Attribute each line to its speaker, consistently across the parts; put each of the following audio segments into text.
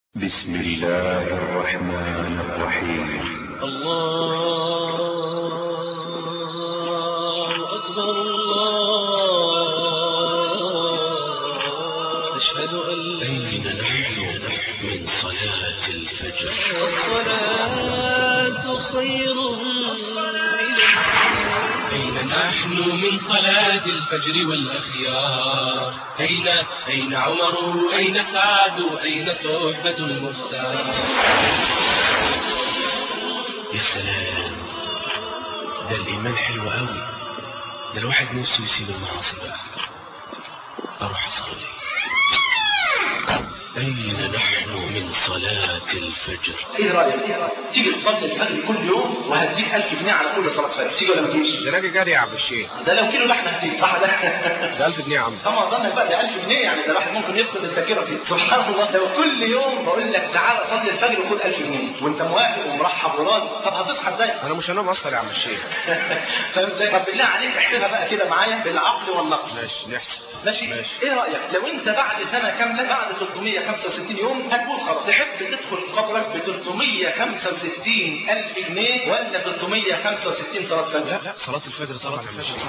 Speaker 1: بسم الله الرحمن الرحيم
Speaker 2: الله أكبر الله أشهد أن
Speaker 3: أين نحن من صلاة الفجر
Speaker 2: الصلاة خير من
Speaker 3: أين نحن من صلاة الفجر والأخيار أين أين عمر أين سعد أين صحبة المختار يا سلام ده الإيمان حلو أوي ده الواحد نفسه يسيب المعاصي بقى أروح أصلي أين نحن من صلاة الفجر
Speaker 4: ايه رايك تيجي تصلي الفجر كل يوم وهديك 1000 جنيه على كل صلاه فجر تيجي ولا ما تجيش
Speaker 5: ده راجل جري يا عم الشيخ
Speaker 4: ده لو كيلو لحمه هتيجي صح ده
Speaker 5: ده 1000 جنيه يا عم
Speaker 4: طبعا ظنك بقى ده 1000 جنيه يعني ده الواحد ممكن يفقد الذاكره فيه سبحان الله لو كل يوم بقول لك تعالى صلي الفجر وخد 1000 جنيه وانت موافق ومرحب وراضي طب هتصحى ازاي
Speaker 5: انا مش هنام اصلا يا عم الشيخ
Speaker 4: فاهم ازاي طب بالله عليك احسبها بقى كده معايا بالعقل والنقل
Speaker 5: ماشي نحسب
Speaker 4: ماشي
Speaker 5: ماشي.
Speaker 4: ايه رايك لو انت بعد سنه كامله بعد 365 يوم هتموت خلاص تحب تدخل قبرك ب 365 الف جنيه ولا 365 صلاه فجر
Speaker 5: لا صلاة الفجر طبعا يا عم الشيخ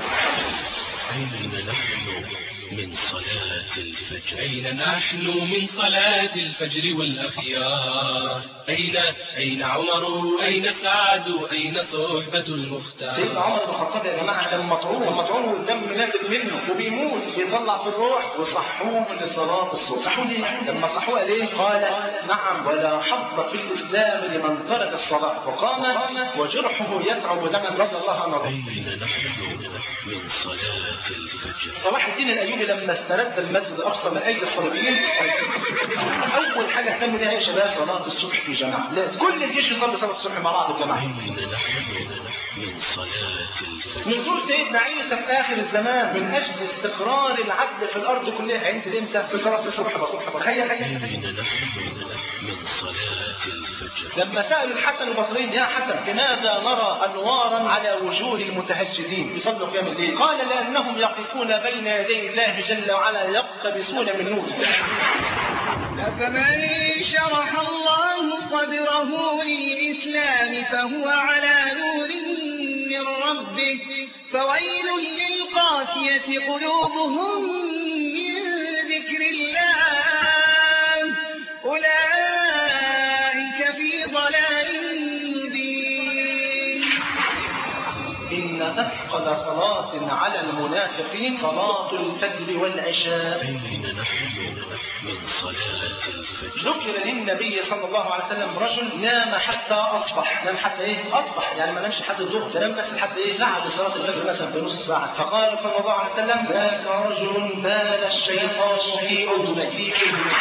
Speaker 3: أين نحن من صلاة الفجر أين نحن من صلاة الفجر والأخيار أين أين عمر أين سعد أين صحبة المختار
Speaker 4: سيدنا عمر بن الخطاب يا جماعه كان مطعون مطعون والدم نازل منه وبيموت بيطلع في الروح وصحوه لصلاه الصبح صحوه ليه؟ لما صحوه ليه؟ قال نعم ولا حظ في الاسلام لمن ترك الصلاه وقام وجرحه يتعب دما رضي الله عنه
Speaker 3: أين نحن من صلاة الفجر
Speaker 4: صلاح الدين الايوبي لما استرد المسجد الاقصى من ايدي الصليبيين اول حاجه اهتموا بيها يا شباب صلاه الصبح في جماعه لازم كل الجيش يصلي صلاه الصبح مع بعض الجماعه
Speaker 3: أين نحن من صلاة الفجر
Speaker 4: نزول سيدنا عيسى في اخر الزمان من اجل استقرار العدل في الارض كلها هينزل امتى؟ في صلاه الصبح الصبح تخيل تخيل
Speaker 3: أين نحن من صلاة الفجر
Speaker 4: لما سأل الحسن البصري يا حسن لماذا نرى أنوارا على وجوه المتهجدين يصلوا قيام الليل قال لأنهم يقفون بين يدي الله جل وعلا يقتبسون من نوره
Speaker 6: أفمن شرح الله صدره للإسلام فهو على نور من ربه فويل للقاسية قلوبهم من ذكر الله أولئك في ضلال مبين
Speaker 4: إن أثقل صلاة على المنافقين صلاة الفجر والعشاء
Speaker 3: أين نحن من صلاة الفجر
Speaker 4: ذكر للنبي صلى الله عليه وسلم رجل نام حتى اصبح نام حتى ايه اصبح يعني ما نامش حتى الظهر ده نام بس حتى ايه بعد صلاه الفجر مثلا بنص ساعه فقال صلى الله عليه وسلم ذاك رجل بال الشيطان في اذنه في اذنه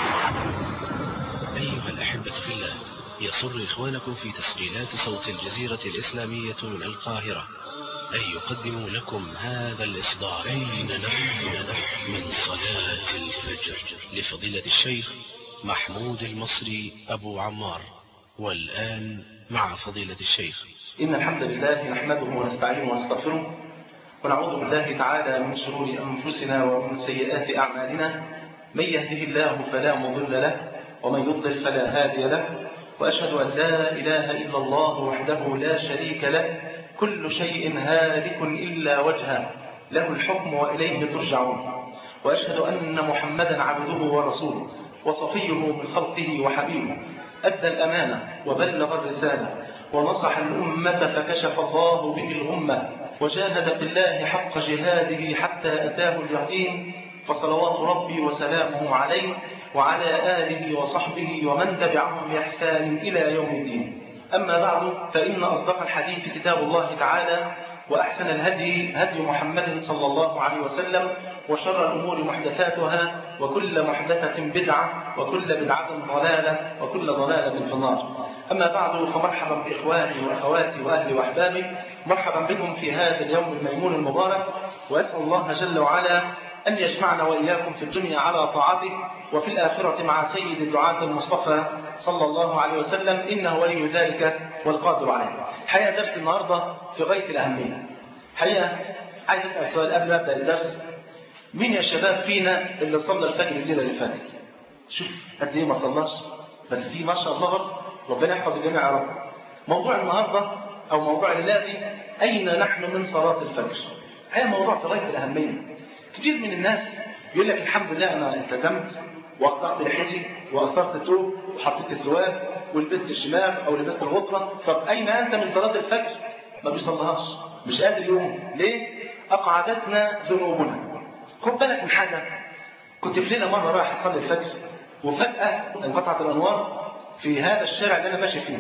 Speaker 3: أيها الأحبة في الله يسر إخوانكم في تسجيلات صوت الجزيرة الإسلامية من القاهرة أن يقدموا لكم هذا الإصدار أين نحن من صلاة الفجر لفضيلة الشيخ محمود المصري أبو عمار والآن مع فضيلة الشيخ
Speaker 4: إن الحمد لله نحمده ونستعينه ونستغفره ونعوذ بالله تعالى من شرور أنفسنا ومن سيئات أعمالنا من يهده الله فلا مضل له ومن يضلل فلا هادي له وأشهد أن لا إله إلا الله وحده لا شريك له كل شيء هالك إلا وجهه له الحكم وإليه ترجعون وأشهد أن محمدا عبده ورسوله وصفيه من خلقه وحبيبه أدى الأمانة وبلغ الرسالة ونصح الأمة فكشف الله به الأمة وجاهد في الله حق جهاده حتى أتاه اليقين فصلوات ربي وسلامه عليه وعلى آله وصحبه ومن تبعهم بإحسان إلى يوم الدين أما بعد فإن أصدق الحديث كتاب الله تعالى وأحسن الهدي هدي محمد صلى الله عليه وسلم وشر الأمور محدثاتها وكل محدثة بدعة وكل بدعة ضلالة وكل ضلالة في النار أما بعد فمرحبا بإخواني وأخواتي وأهلي وأحبابي مرحبا بكم في هذا اليوم الميمون المبارك وأسأل الله جل وعلا أن يجمعنا وإياكم في الدنيا على طاعته وفي الآخرة مع سيد الدعاة المصطفى صلى الله عليه وسلم إنه ولي ذلك والقادر عليه حقيقة درس النهاردة في غاية الأهمية حقيقة عايز أسأل سؤال قبل ما أبدأ الدرس مين يا شباب فينا اللي صلى الفجر الليلة اللي فاتت شوف قد إيه ما صلاش بس في ما شاء الله برضه ربنا يحفظ الجميع يا رب موضوع النهارده او موضوع الليله دي اين نحن من صلاه الفجر هذا موضوع في غايه الاهميه كتير من الناس يقول لك الحمد لله انا التزمت وقطعت لحيتي واثرت الثوب وحطيت السواد ولبست الشماغ او لبست الغطره طب اين انت من صلاه الفجر ما بيصليهاش مش قادر يقوم ليه اقعدتنا ذنوبنا خد بالك من حاجه كنت في ليله مره رايح اصلي الفجر وفجاه انقطعت الانوار في هذا الشارع اللي انا ماشي فيه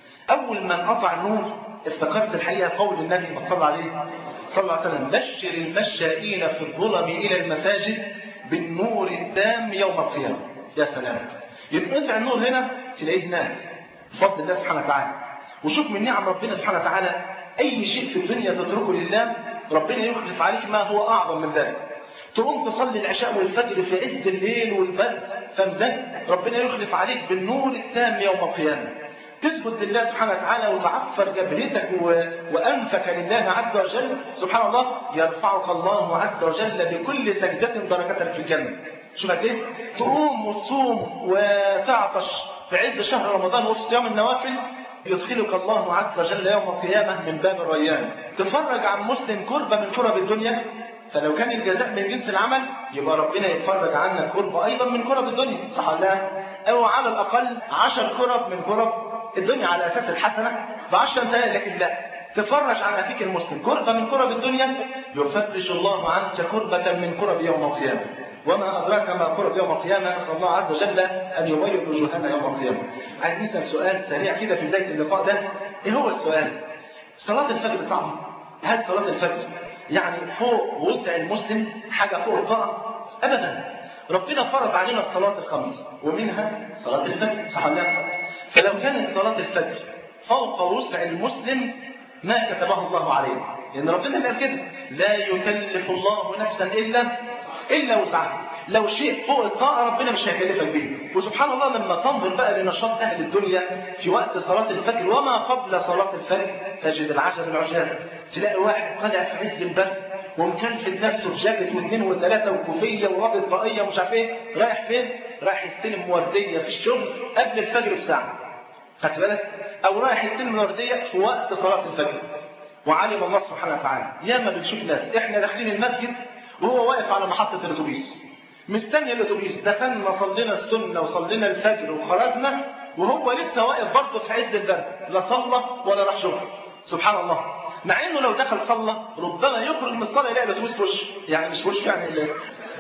Speaker 4: اول ما انقطع النور افتكرت الحقيقه قول النبي صلى الله عليه صلى الله عليه وسلم بشر المشائين في الظلم الى المساجد بالنور التام يوم القيامه يا سلام ينقطع النور هنا تلاقيه هناك بفضل الله سبحانه وتعالى وشوف من نعم ربنا سبحانه وتعالى اي شيء في الدنيا تتركه لله ربنا يخلف عليك ما هو اعظم من ذلك تقوم تصلي العشاء والفجر في عز الليل والبرد فمزاج ربنا يخلف عليك بالنور التام يوم القيامه تثبت لله سبحانه وتعالى وتعفر جبهتك و... وانفك لله عز وجل سبحان الله يرفعك الله عز وجل بكل سجدة درجة في الجنة شوف قد ايه تقوم وتصوم وتعطش في عز شهر رمضان وفي صيام النوافل يدخلك الله عز وجل يوم القيامة من باب الريان تفرج عن مسلم كربة من كرب الدنيا فلو كان الجزاء من جنس العمل يبقى ربنا يتفرج عنك كربة أيضا من كرب الدنيا صح ولا لا؟ أو على الأقل عشر كرب من كرب الدنيا على أساس الحسنة بعشر أمثال لكن لا تفرج عن أخيك المسلم كربة من كرب الدنيا يفرج الله عنك كربة من كرب يوم القيامة وما أدراك ما كرب يوم القيامة نسأل الله عز وجل أن يبيض وجوهنا يوم القيامة عايز نسأل سؤال سريع كده في بداية اللقاء ده إيه هو السؤال؟ صلاة الفجر صعبة هل صلاة الفجر يعني فوق وسع المسلم حاجة فوق الطاعة أبدا ربنا فرض علينا الصلاة الخمس ومنها صلاة الفجر صح ولا فلو كانت صلاة الفجر فوق وسع المسلم ما كتبه الله عليه لأن ربنا اللي قال كده لا يكلف الله نفسا إلا إلا وسعها لو شيء فوق الطاعة ربنا مش هيكلفك به وسبحان الله لما تنظر بقى لنشاط أهل الدنيا في وقت صلاة الفجر وما قبل صلاة الفجر تجد العجب العجاب تلاقي واحد طالع في عز البرد ومكلف نفسه بجاكيت واثنين وثلاثة وكوفية ورابط طاقية ومش عارف ايه رايح فين؟ رايح يستلم وردية في الشغل قبل الفجر بساعة خدت بالك؟ أو رايح يستلم وردية في وقت صلاة الفجر وعلم الله سبحانه وتعالى ياما بنشوف ناس احنا داخلين المسجد وهو واقف على محطة الأتوبيس مستني الأتوبيس دخلنا صلينا السنة وصلينا الفجر وخرجنا وهو لسه واقف برضه في عز البرد لا صلى ولا راح شغل سبحان الله مع انه لو دخل صلى ربما يخرج من الصلاه يلاقي الاتوبيس في وشه يعني مش في وشه يعني ال-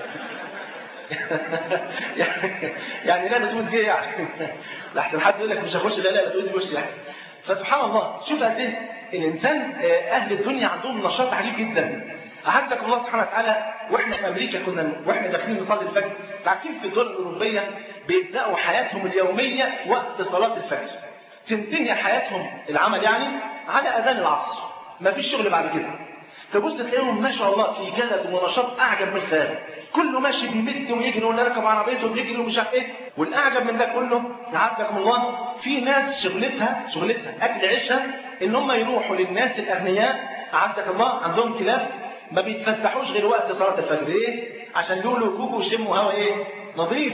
Speaker 4: يعني يعني لا الاتوبيس جه يعني لحسن حد يقول لك مش هخش لا لا الاتوبيس في وشي يعني فسبحان الله شوف قد ايه الانسان آه، اهل الدنيا عندهم نشاط عجيب جدا اعزكم الله سبحانه وتعالى واحنا في امريكا كنا واحنا داخلين نصلي الفجر عارفين في الدول الاوروبيه بيبداوا حياتهم اليوميه وقت صلاه الفجر تنتهي حياتهم العمل يعني على اذان العصر ما فيش شغل بعد كده تبص تلاقيهم ما شاء الله في جلد ونشاط اعجب من الخيال كله ماشي بيمد ويجري ولا راكب عربيته وبيجري ومش عارف ايه والاعجب من ده كله يعزكم الله في ناس شغلتها شغلتها اكل عيشها ان هم يروحوا للناس الاغنياء عزك الله عندهم كلاب ما بيتفسحوش غير وقت صلاه الفجر ايه عشان يقولوا كوكو وشموا هوا ايه نظيف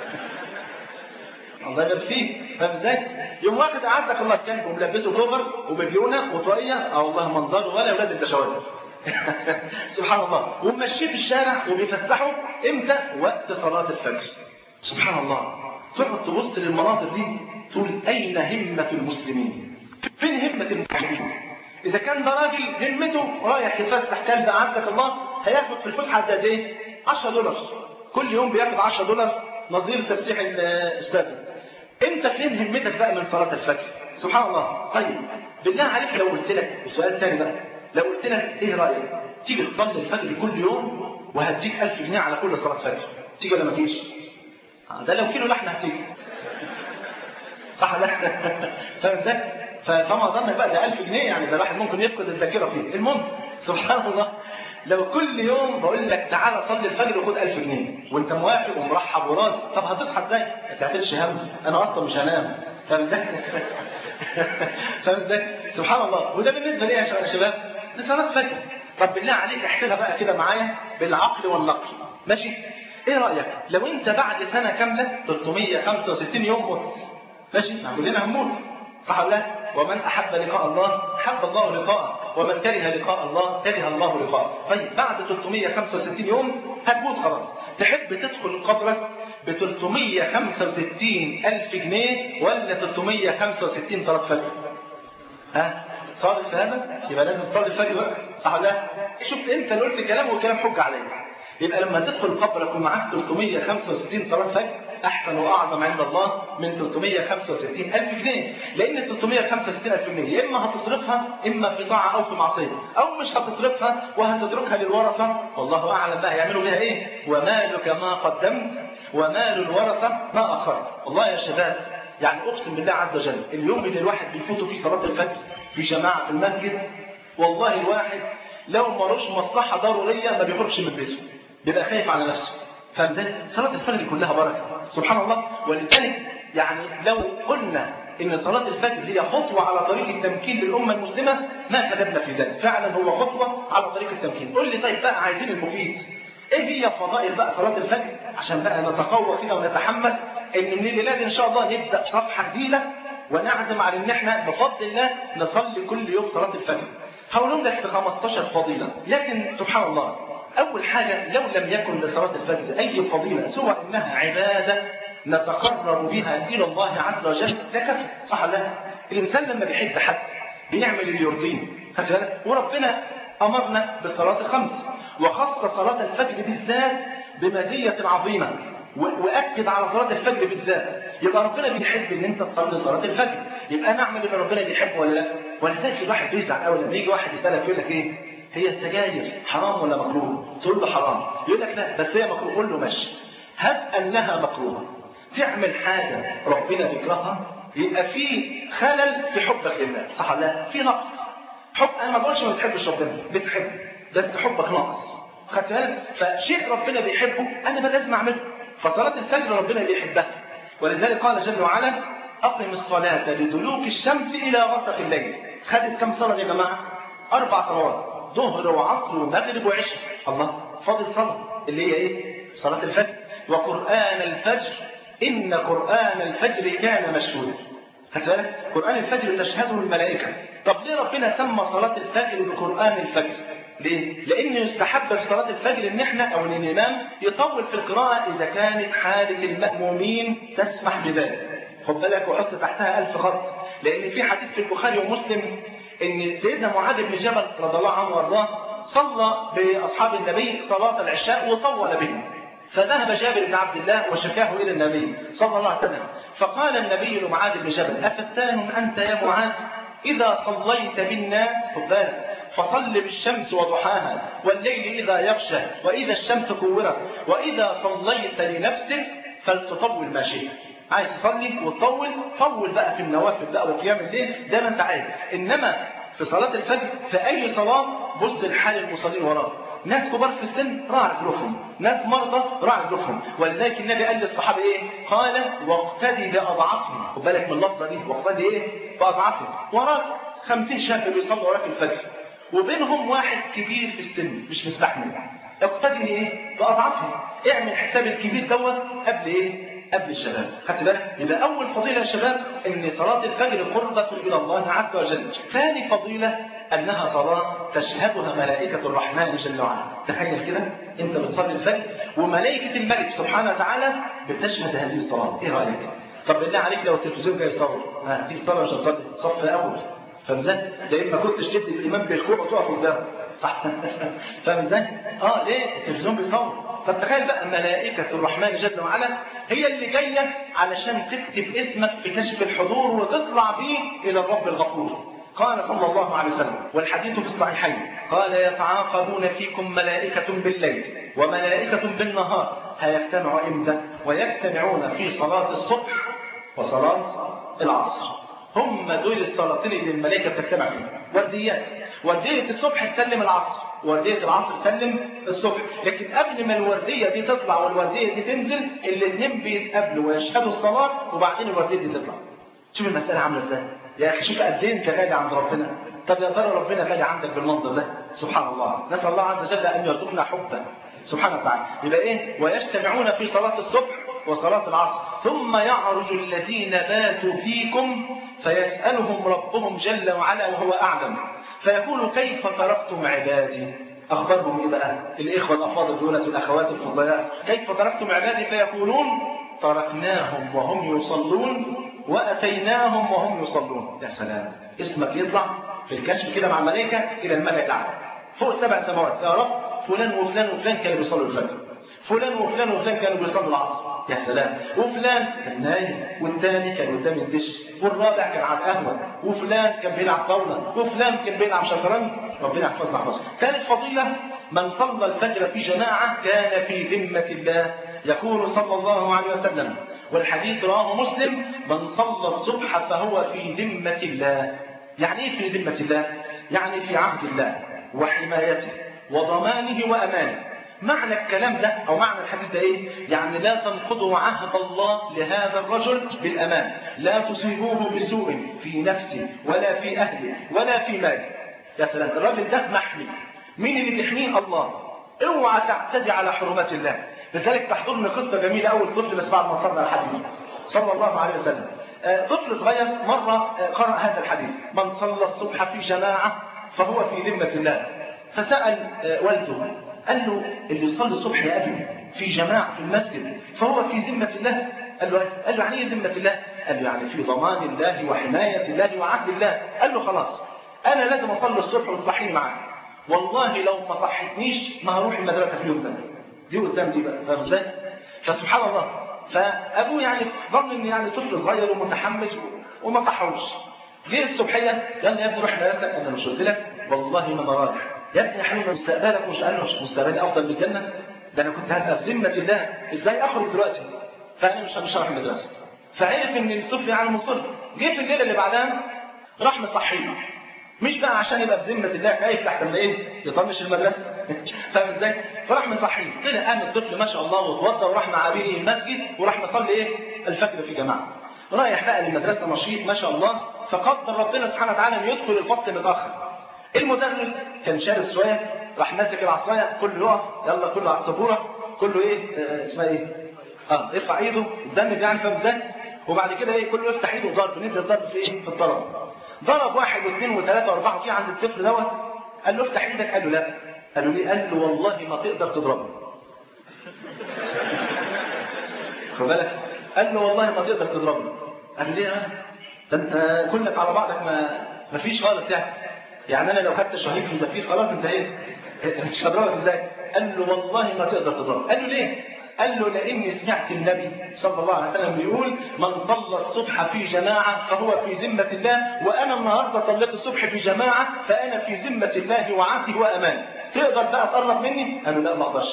Speaker 4: الله يبارك فيه فاهم ازاي؟ يوم واخد اعزك الله كلب وملبسه كوفر وببيونه وطاقيه اه والله منظره ولا اولاد البشوات سبحان الله وممشيه في الشارع وبيفسحوا امتى؟ وقت صلاه الفجر سبحان الله تقعد تبص للمناظر دي تقول اين همه المسلمين؟ فين همه المسلمين؟ اذا كان ده راجل همته رايح يفسح كلب اعزك الله هياخد في الفسحه قد ايه؟ 10 دولار كل يوم بياخد 10 دولار نظير تفسيح الاستاذ انت فين همتك بقى من صلاه الفجر سبحان الله طيب بالله عليك لو قلت لك السؤال الثاني بقى لو قلت لك ايه رايك تيجي تصلي الفجر كل يوم وهديك 1000 جنيه على كل صلاه فجر تيجي ولا ما تجيش آه، ده لو كيلو لحمه هتيجي صح ولا لا فاهم ازاي ف- فما ظنك بقى ده 1000 جنيه يعني ده الواحد ممكن يفقد الذاكره فيه المهم سبحان الله لو كل يوم بقول لك تعالى صلي الفجر وخد 1000 جنيه وانت موافق ومرحب وراضي طب هتصحى ازاي؟ ما تعملش هم انا اصلا مش هنام فاهم ازاي؟ فاهم ازاي؟ سبحان الله وده بالنسبه ليه يا شباب؟ لصلاه فجر طب بالله عليك احسبها بقى كده معايا بالعقل والنقل ماشي؟ ايه رايك لو انت بعد سنه كامله 365 يوم مت ماشي ما كلنا هنموت صح ولا لا ومن احب لقاء الله حب الله لقاءه ومن كره لقاء الله كره الله لقاءه طيب بعد 365 يوم هتموت خلاص تحب تدخل قبرك ب 365 ألف جنيه ولا 365 صلاة فجر؟ ها؟ صادق في هذا؟ يبقى لازم تصلي الفجر بقى صح ولا لا؟ شفت انت اللي قلت كلام والكلام حجة عليك يبقى لما تدخل قبرك ومعاك 365 صلاة فجر أحسن وأعظم عند الله من 365 ألف جنيه لأن 365 ألف جنيه يا إما هتصرفها إما في طاعة أو في معصية أو مش هتصرفها وهتتركها للورثة والله أعلم بقى يعملوا بها إيه ومالك ما قدمت ومال الورثة ما أخرت والله يا شباب يعني أقسم بالله عز وجل اليوم اللي الواحد بيفوته فيه صلاة الفجر في جماعة في المسجد والله الواحد لو ملوش مصلحة ضرورية ما بيخرجش من بيته بيبقى خايف على نفسه فاهم ازاي؟ صلاة الفجر كلها بركة سبحان الله ولذلك يعني لو قلنا ان صلاة الفجر هي خطوة على طريق التمكين للأمة المسلمة ما كذبنا في ذلك فعلا هو خطوة على طريق التمكين قول لي طيب بقى عايزين المفيد ايه هي فضائل بقى صلاة الفجر عشان بقى نتقوى كده ونتحمس ان من الليلة دي ان شاء الله نبدأ صفحة جديدة ونعزم على ان احنا بفضل الله نصلي كل يوم صلاة الفجر هقول لك ب 15 فضيلة لكن سبحان الله أول حاجة لو لم يكن لصلاة الفجر أي فضيلة سوى أنها عبادة نتقرب بها إلى الله عز وجل ده كفي صح ولا لا؟ الإنسان لما بيحب حد بيعمل اللي يرضيه خدت بالك؟ وربنا أمرنا بالصلاة الخمس وخص صلاة الفجر بالذات بمزية عظيمة واكد على صلاه الفجر بالذات يبقى ربنا بيحب ان انت تصلي صلاه الفجر يبقى نعمل اللي ربنا بيحبه ولا لا ولذلك الواحد بيزعل قوي لما يجي واحد يسالك يقول لك ايه هي السجاير حرام ولا مكروه تقول له حرام يقول لك لا بس هي مكروه قول له ماشي هب انها مكروهه تعمل حاجه ربنا بيكرهها يبقى في خلل في حبك لله صح ولا لا في نقص حب انا ما بقولش ما بتحبش ربنا بتحب بس حبك ناقص خدت بالك فشيء ربنا بيحبه انا ما لازم اعمله فصلاه الفجر ربنا بيحبها ولذلك قال جل وعلا اقم الصلاه لدلوك الشمس الى غسق الليل خدت كم صلاه يا جماعه اربع صلوات ظهر وعصر ومغرب وعشاء الله فاضل صلاه اللي هي ايه صلاه الفجر وقران الفجر ان قران الفجر كان مشهودا خدت بالك قران الفجر تشهده الملائكه طب ليه ربنا سمى صلاه الفجر بقران الفجر ليه؟ لأن يستحب في صلاة الفجر إن إحنا أو إن الإمام يطول في القراءة إذا كانت حالة المأمومين تسمح بذلك. خد بالك وحط تحتها ألف خط، لأن في حديث في البخاري ومسلم إن سيدنا معاذ بن جبل رضي الله عنه وأرضاه صلى بأصحاب النبي صلاة العشاء وطول بهم. فذهب جابر بن عبد الله وشكاه إلى النبي صلى الله عليه وسلم، فقال النبي لمعاذ بن جبل: أفتان أنت يا معاذ؟ إذا صليت بالناس خد بالك فصل بالشمس وضحاها والليل إذا يغشى وإذا الشمس كورت وإذا صليت لنفسك فلتطول ما شئت عايز تصلي وتطول طول بقى في النوافل بقى وقيام الليل زي ما انت عايز انما في صلاة الفجر في أي صلاة بص لحال المصلين وراه ناس كبار في السن راعي ظروفهم ناس مرضى راعي ظروفهم ولذلك النبي قال للصحابه ايه قال واقتدي باضعافهم خد بالك من اللفظه دي واقتدي ايه باضعافهم وراك خمسين شاب بيصلوا وراك الفجر وبينهم واحد كبير في السن مش مستحمل اقتدي ايه باضعافهم اعمل حساب الكبير دوت قبل ايه قبل الشباب خدت بالك يبقى اول فضيله يا شباب ان صلاه الفجر قربه الى الله عز وجل ثاني فضيله انها صلاه تشهدها ملائكه الرحمن جل وعلا تخيل كده انت بتصلي الفجر وملائكه الملك سبحانه وتعالى بتشهد هذه الصلاه ايه رايك طب بالله عليك لو التلفزيون جاي يصور ها تيجي تصلي مش هتصلي صف اول فاهم ازاي؟ ده ما كنتش تدي الامام بالكوع وتقف قدامه صح فاهم ازاي؟ اه ليه؟ التلفزيون بيصور طب تخيل بقى ملائكة الرحمن جل وعلا هي اللي جاية علشان تكتب اسمك في كشف الحضور وتطلع بيه إلى الرب الغفور قال صلى الله عليه وسلم والحديث في الصحيحين قال يتعاقبون فيكم ملائكة بالليل وملائكة بالنهار هيجتمعوا امتى؟ ويجتمعون في صلاة الصبح وصلاة العصر هم دول الصلاتين اللي الملائكة بتجتمع فيهم ورديات وردية الصبح تسلم العصر وردية العصر تسلم الصبح لكن قبل ما الوردية دي تطلع والوردية دي تنزل الاثنين بيتقابلوا ويشهدوا الصلاة وبعدين الوردية دي تطلع شوف المسألة عاملة ازاي يا أخي شوف قد ايه انت غالي عند ربنا طب يا ترى ربنا غالي عندك بالمنظر ده سبحان الله نسأل الله عز وجل أن يرزقنا حبه سبحانه وتعالى يبقى ايه ويجتمعون في صلاة الصبح وصلاة العصر ثم يعرج الذين باتوا فيكم فيسألهم ربهم جل وعلا وهو أعلم فيقول كيف تركتم عبادي أخبرهم إيه بقى الإخوة الأفاضل دولة الأخوات الفضلاء كيف تركتم عبادي فيقولون تركناهم وهم يصلون وأتيناهم وهم يصلون يا سلام اسمك يطلع في الكشف كده مع الملائكة إلى الملأ الأعلى فوق سبع سماوات يا رب فلان وفلان وفلان كانوا بيصلوا الفجر فلان وفلان وفلان كانوا بيصلوا العصر يا سلام وفلان كان نايم والتاني كان قدام الدش والرابع كان على القهوه وفلان كان بيلعب طاوله وفلان كان بيلعب شطرنج ربنا يحفظنا يحفظنا كانت فضيله من صلى الفجر في جماعه كان في ذمه الله يقول صلى الله عليه وسلم والحديث رواه مسلم من صلى الصبح فهو في ذمه الله يعني ايه في ذمه الله يعني في عهد الله وحمايته وضمانه وامانه معنى الكلام ده او معنى الحديث ده ايه يعني لا تنقضوا عهد الله لهذا الرجل بالامان لا تصيبوه بسوء في نفسه ولا في اهله ولا في ماله يا سلام الراجل ده محمي مين اللي بيحميه الله اوعى تعتدي على حرمات الله لذلك تحضرني قصه جميله اول طفل بس بعد ما صلى الحديث صلى الله عليه وسلم طفل صغير مره قرأ هذا الحديث من صلى الصبح في جماعه فهو في ذمه الله فسأل والده قال له اللي يصلي الصبح يا ابي في جماعه في المسجد فهو في ذمه الله قال له قال له يعني ايه ذمه الله قال له يعني في ضمان الله وحمايه الله وعهد الله قال له خلاص انا لازم اصلي الصبح وتصحيني معاك والله لو ما صحتنيش ما هروح المدرسه في اليوم ده دي قدام دي بقى فاهم ازاي فسبحان الله فابوه يعني ظن ان يعني طفل صغير ومتحمس وما صحوش جه الصبحيه يلا يا ابني روح مدرسه انا مش قلت لك والله ما انا رايح يا ابني يا حبيبي مستقبلك مش قال مش مستقبلي افضل من الجنه ده انا كنت هبقى في ذمه الله ازاي اخرج دلوقتي فانا مش مش رايح المدرسه فعرف ان الطفل يعني مصر جه في الليله اللي بعدها راح مصحيه مش بقى عشان يبقى في ذمه الله خايف لحسن ايه يطنش المدرسه فاهم ازاي فراح مصحيه طلع قام الطفل ما شاء الله واتوضى وراح مع ابيه المسجد وراح مصلي ايه الفجر في جماعه رايح بقى للمدرسه نشيط ما شاء الله فقدر ربنا سبحانه وتعالى ان يدخل الفصل متاخر المدرس كان شارس شويه راح ماسك العصايه كله يقف يلا كله على السبوره كله ايه آه اسمها ايه اه ارفع ايده ذنب يعني فاهم ازاي وبعد كده ايه كله يفتح ايده ضرب نزل ضرب في ايه في الطلب ضرب واحد واثنين وثلاثه واربعه وجه عند الطفل دوت قال له افتح ايدك قال له لا قال له ليه قال له والله ما تقدر تضربه خد بالك قال له والله ما تقدر تضربه قال له ليه ده انت كلك على بعضك ما ما فيش خالص يعني يعني انا لو خدت شهيد في زفير خلاص انت ايه مش هضربك ازاي قال له والله ما تقدر تضرب قال له ليه قال له لاني سمعت النبي صلى الله عليه وسلم بيقول من صلى الصبح في جماعه فهو في ذمه الله وانا النهارده صليت الصبح في جماعه فانا في ذمه الله وعهده وامان تقدر بقى تقرب مني قال له لا ما اقدرش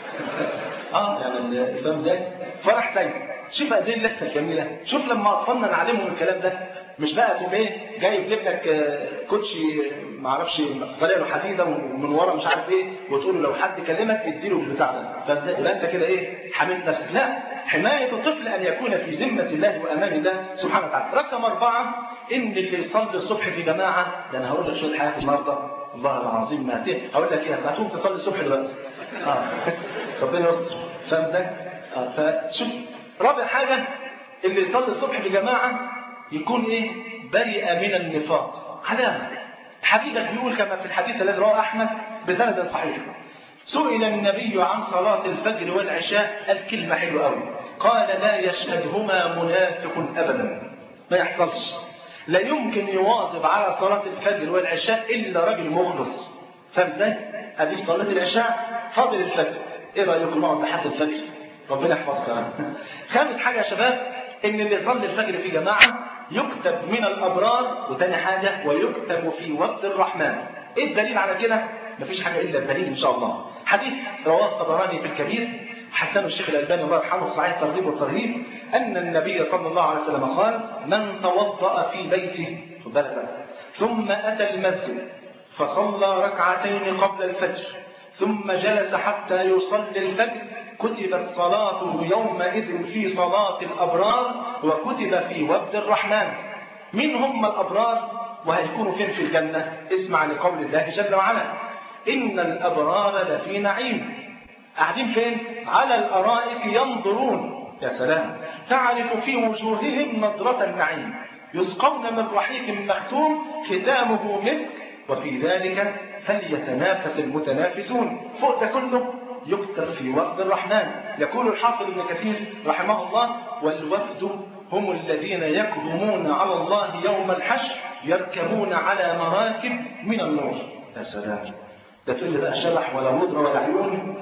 Speaker 4: اه يعني فاهم ازاي فراح سايب شوف قد ايه اللفه الجميله شوف لما اطفالنا نعلمهم الكلام ده مش بقى تقوم ايه جايب لابنك كوتشي ما اعرفش طالع له حديده ومن ورا مش عارف ايه وتقول له لو حد كلمك اديله البتاع ده فازاي يبقى انت كده ايه حميت نفسك لا حمايه الطفل ان يكون في ذمه الله وامان الله سبحانه وتعالى رقم اربعه ان اللي يصلي الصبح في جماعه ده انا هقول لك شويه حاجات النهارده والله العظيم ما هتيه هقول لك ايه هتقوم تصلي الصبح دلوقتي اه ربنا يستر فاهم ازاي؟ اه فشوف رابع حاجه اللي يصلي الصبح في جماعه يكون ايه برئ من النفاق علامه حديثك بيقول كما في الحديث الذي رواه احمد بسند صحيح سئل النبي عن صلاة الفجر والعشاء الكلمة حلوة قوي قال لا يشهدهما منافق أبدا ما يحصلش لا يمكن يواظب على صلاة الفجر والعشاء إلا رجل مخلص فاهم ازاي؟ أدي صلاة العشاء فاضل الفجر إيه رأيكم نقعد لحد الفجر؟ ربنا يحفظك خامس حاجة يا شباب إن اللي يصلي الفجر في جماعة يكتب من الأبرار وتاني حاجة ويكتب في وقت الرحمن إيه الدليل على كده؟ مفيش حاجة إلا الدليل إن شاء الله حديث رواه الطبراني في الكبير حسن الشيخ الألباني الله يرحمه في صحيح الترغيب والترهيب أن النبي صلى الله عليه وسلم قال من توضأ في بيته خد بالك بقى ثم أتى المسجد فصلى ركعتين قبل الفجر ثم جلس حتى يصلي الفجر كتبت صلاته يومئذ في صلاة الأبرار وكتب في وفد الرحمن من هم الأبرار وهيكونوا فين في الجنة اسمع لقول الله جل وعلا إن الأبرار لفي نعيم قاعدين فين على الارائك ينظرون يا سلام تعرف في وجوههم نضرة النعيم يسقون من رحيق مختوم ختامه مسك وفي ذلك فليتنافس المتنافسون فوق ده كله يكتب في وفد الرحمن يقول الحافظ ابن كثير رحمه الله والوفد هم الذين يقدمون على الله يوم الحشر يركبون على مراكب من النور يا سلام ده تقول لي بقى شبح ولا مضرة ولا عيون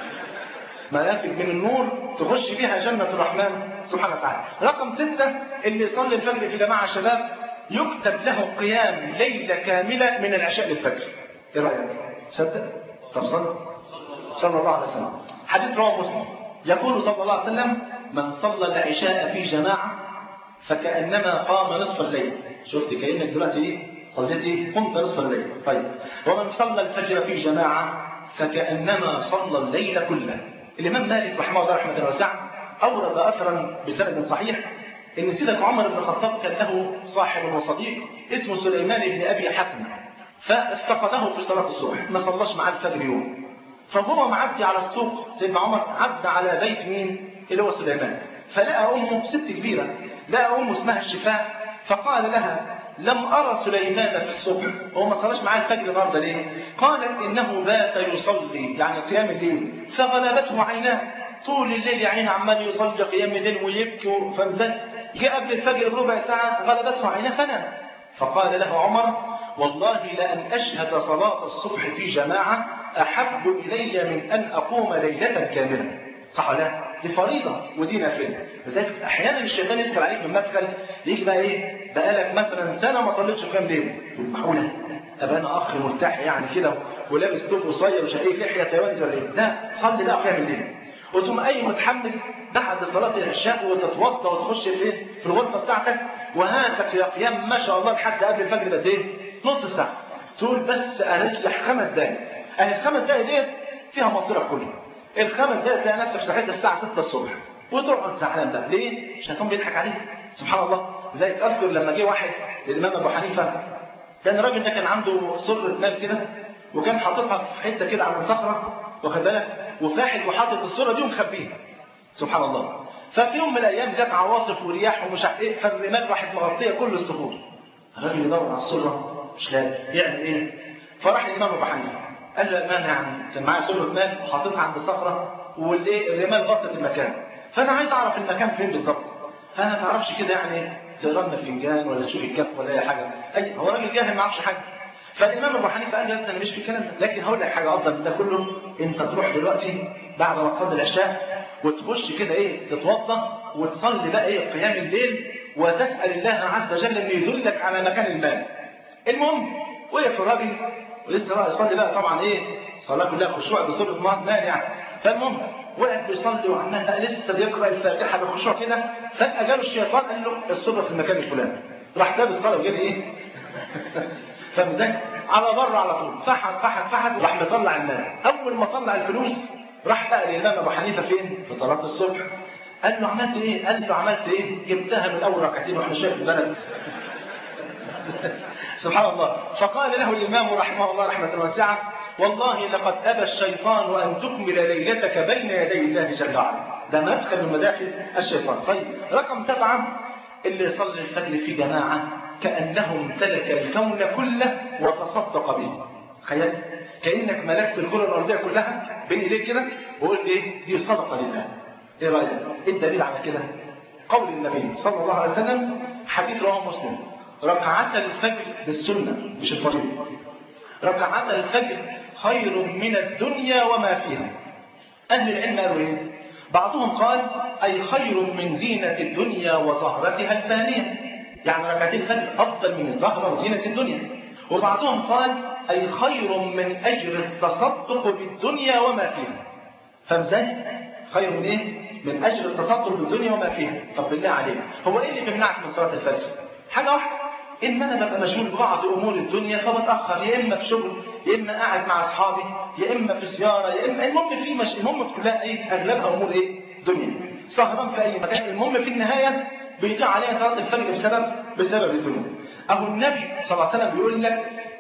Speaker 4: مراكب من النور تخش بيها جنة الرحمن سبحانه وتعالى رقم ستة اللي يصلي الفجر في جماعة شباب يكتب له قيام ليلة كاملة من العشاء للفجر ايه رأيك صدق طب صلى صلى الله عليه وسلم حديث رواه مسلم يقول صلى الله عليه وسلم من صلى العشاء في جماعة فكأنما قام نصف الليل شفت كأنك دلوقتي ايه صليت ايه قمت نصف الليل طيب ومن صلى الفجر في جماعة فكأنما صلى الليل كله الإمام مالك رحمه الله رحمة واسعة أورد أثرا بسند صحيح إن سيدك عمر بن الخطاب كان له صاحب وصديق اسمه سليمان بن أبي حكم فافتقده في صلاة الصبح ما صلاش معاه الفجر يوم فهو معدي على السوق سيدنا عمر عدى على بيت مين اللي هو سليمان فلقى أمه ست كبيرة لقى أمه اسمها الشفاء فقال لها لم أرى سليمان في الصبح هو ما صلاش معاه الفجر النهارده ليه؟ قالت إنه بات يصلي يعني قيام الليل فغلبته عيناه طول الليل يا عيني عمال يصلي قيام الليل ويبكي فمزل جاء قبل الفجر بربع ساعة غلبته عيناه فنام فقال له عمر والله لأن أشهد صلاة الصبح في جماعة أحب إلي من أن أقوم ليلة كاملة صح ولا لا؟ دي فريضة ودي نافلة لذلك أحيانا الشيطان يدخل عليك من مدخل يجي بقى إيه بقالك مثلا سنة ما صليتش قيام ليل معقولة أبقى أنا أخ مرتاح يعني كده ولابس توب قصير وشقيق لحية تيوان ولا إيه لا صلي بقى قيام الليل وتقوم أي متحمس بعد صلاة العشاء وتتوضى وتخش فين في الغرفة بتاعتك وهاتك يا قيام ما شاء الله لحد قبل الفجر قد إيه نص ساعة تقول بس أريح خمس دقايق أهي الخمس دقايق ديت فيها مصيرك كله الخمس دقايق تلاقي نفسك صحيت الساعة 6 الصبح وتقعد زعلان بقى ليه؟ الشيطان بيضحك عليك سبحان الله زي اذكر لما جه واحد للامام ابو حنيفه كان الراجل ده كان عنده سره مال كده وكان حاططها في حته كده عند صخره واخد بالك وفاحل وحاطط السره دي ومخبيها سبحان الله ففي يوم من الايام جت عواصف ورياح ومش عارف ايه فالرمال راحت مغطيه كل الصخور الراجل يدور على السره مش لاقي يعمل ايه؟ فراح الامام ابو حنيفه قال له يا امام يعني كان معايا سره مال وحاططها عند صخره والايه الرمال غطت المكان فانا عايز اعرف المكان فين بالظبط فانا ما تعرفش كده يعني تقرا لنا الفنجان ولا تشوف الكف ولا اي حاجه اي هو راجل جاهل ما يعرفش حاجه فالامام ابو حنيفه قال لي انا مش في الكلام ده لكن هقول لك حاجه افضل من ده كله انت تروح دلوقتي بعد ما تصلي العشاء وتخش كده ايه تتوضا وتصلي بقى ايه قيام الليل وتسال الله عز وجل انه يدلك على مكان المال المهم وقف الراجل ولسه بقى يصلي بقى طبعا ايه صلاه كلها خشوع بصوره مال يعني فالمهم وقف بيصلي وعمال بقى لسه بيقرا الفاتحه بخشوع كده فجاه جاله الشيطان قال له الصبح في المكان الفلاني راح ساب الصلاه وجالي ايه فمزاج على بره على طول فحت فحت فحت وراح مطلع المال اول ما طلع الفلوس راح بقى للامام ابو حنيفه فين في صلاه الصبح قال له عملت ايه قال له عملت ايه جبتها من اول ركعتين واحنا شايف البلد سبحان الله فقال له الامام رحمه الله رحمه واسعه والله لقد أبى الشيطان أن تكمل ليلتك بين يدي الله جل وعلا ده مدخل من مداخل الشيطان طيب رقم سبعة اللي يصلي الفجر في جماعة كأنه امتلك الكون كله وتصدق به تخيل كأنك ملكت الكرة الأرضية كلها بين إيديك كده وقلت إيه دي صدقة لله إيه رأيك؟ إيه الدليل على كده؟ قول النبي صلى الله عليه وسلم حديث رواه مسلم ركعات الفجر بالسنة مش الفريضة ركعات الفجر خير من الدنيا وما فيها أهل العلم قالوا إيه؟ بعضهم قال أي خير من زينة الدنيا وزهرتها الفانية يعني ركعتين الفجر أفضل من الزهرة وزينة الدنيا وبعضهم قال أي خير من أجر التصدق بالدنيا وما فيها فاهم ازاي؟ خير من إيه؟ من أجر التصدق بالدنيا وما فيها طب بالله عليك هو إيه اللي بيمنعك من صلاة الفجر؟ حاجة واحدة ان انا ببقى مشغول ببعض امور الدنيا فبتاخر يا اما في شغل يا اما قاعد مع اصحابي يا اما في زياره يا اما المهم في مش المهم كلها ايه اغلبها امور ايه دنيا سهران في اي مكان المهم في النهايه بيضيع عليها صلاه الفجر بسبب بسبب الدنيا ابو النبي صلى الله عليه وسلم بيقول لك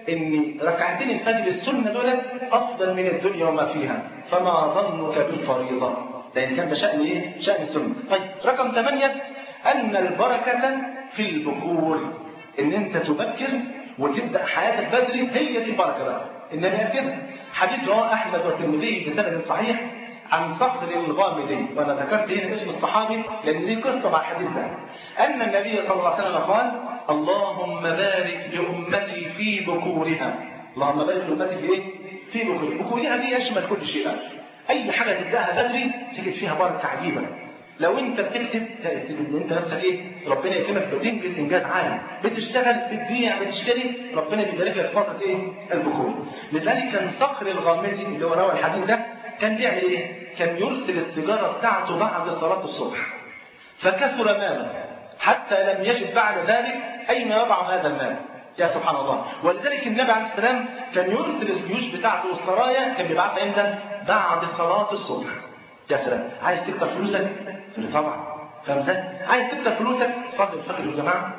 Speaker 4: ان ركعتين الفجر السنه دول افضل من الدنيا وما فيها فما ظنك بالفريضه لان كان ده شان ايه شان السنه طيب رقم ثمانية ان البركه في البكور ان انت تبكر وتبدا حياتك بدري هي دي البركه بقى النبي قال كده حديث رواه احمد والترمذي بسند صحيح عن صخر الغامدي وانا ذكرت هنا اسم الصحابي لان دي قصه مع الحديث ده ان النبي صلى الله عليه وسلم قال اللهم بارك لامتي في بكورها اللهم بارك لامتي في ايه في بكورها بكورها دي يشمل كل شيء بقى. اي حاجه تبداها بدري تجد فيها بركه عجيبه لو انت بتكتب تجد ان انت نفسك ايه ربنا يكرمك بتنجز انجاز عالي بتشتغل بتبيع بتشتري ربنا بيبارك لك فتره ايه البكور لذلك كان صخر الغامدي اللي هو روى الحديث ده كان بيعمل ايه كان يرسل التجاره بتاعته بعد صلاه الصبح فكثر ماله حتى لم يجد بعد ذلك اين يضع هذا المال يا سبحان الله ولذلك النبي عليه السلام كان يرسل الجيوش بتاعته والسرايا كان بيبعثها امتى بعد صلاه الصبح يا سلام عايز تكتر فلوسك تقول لي طبعا فاهم ازاي عايز تكتر فلوسك صلي الفجر يا جماعه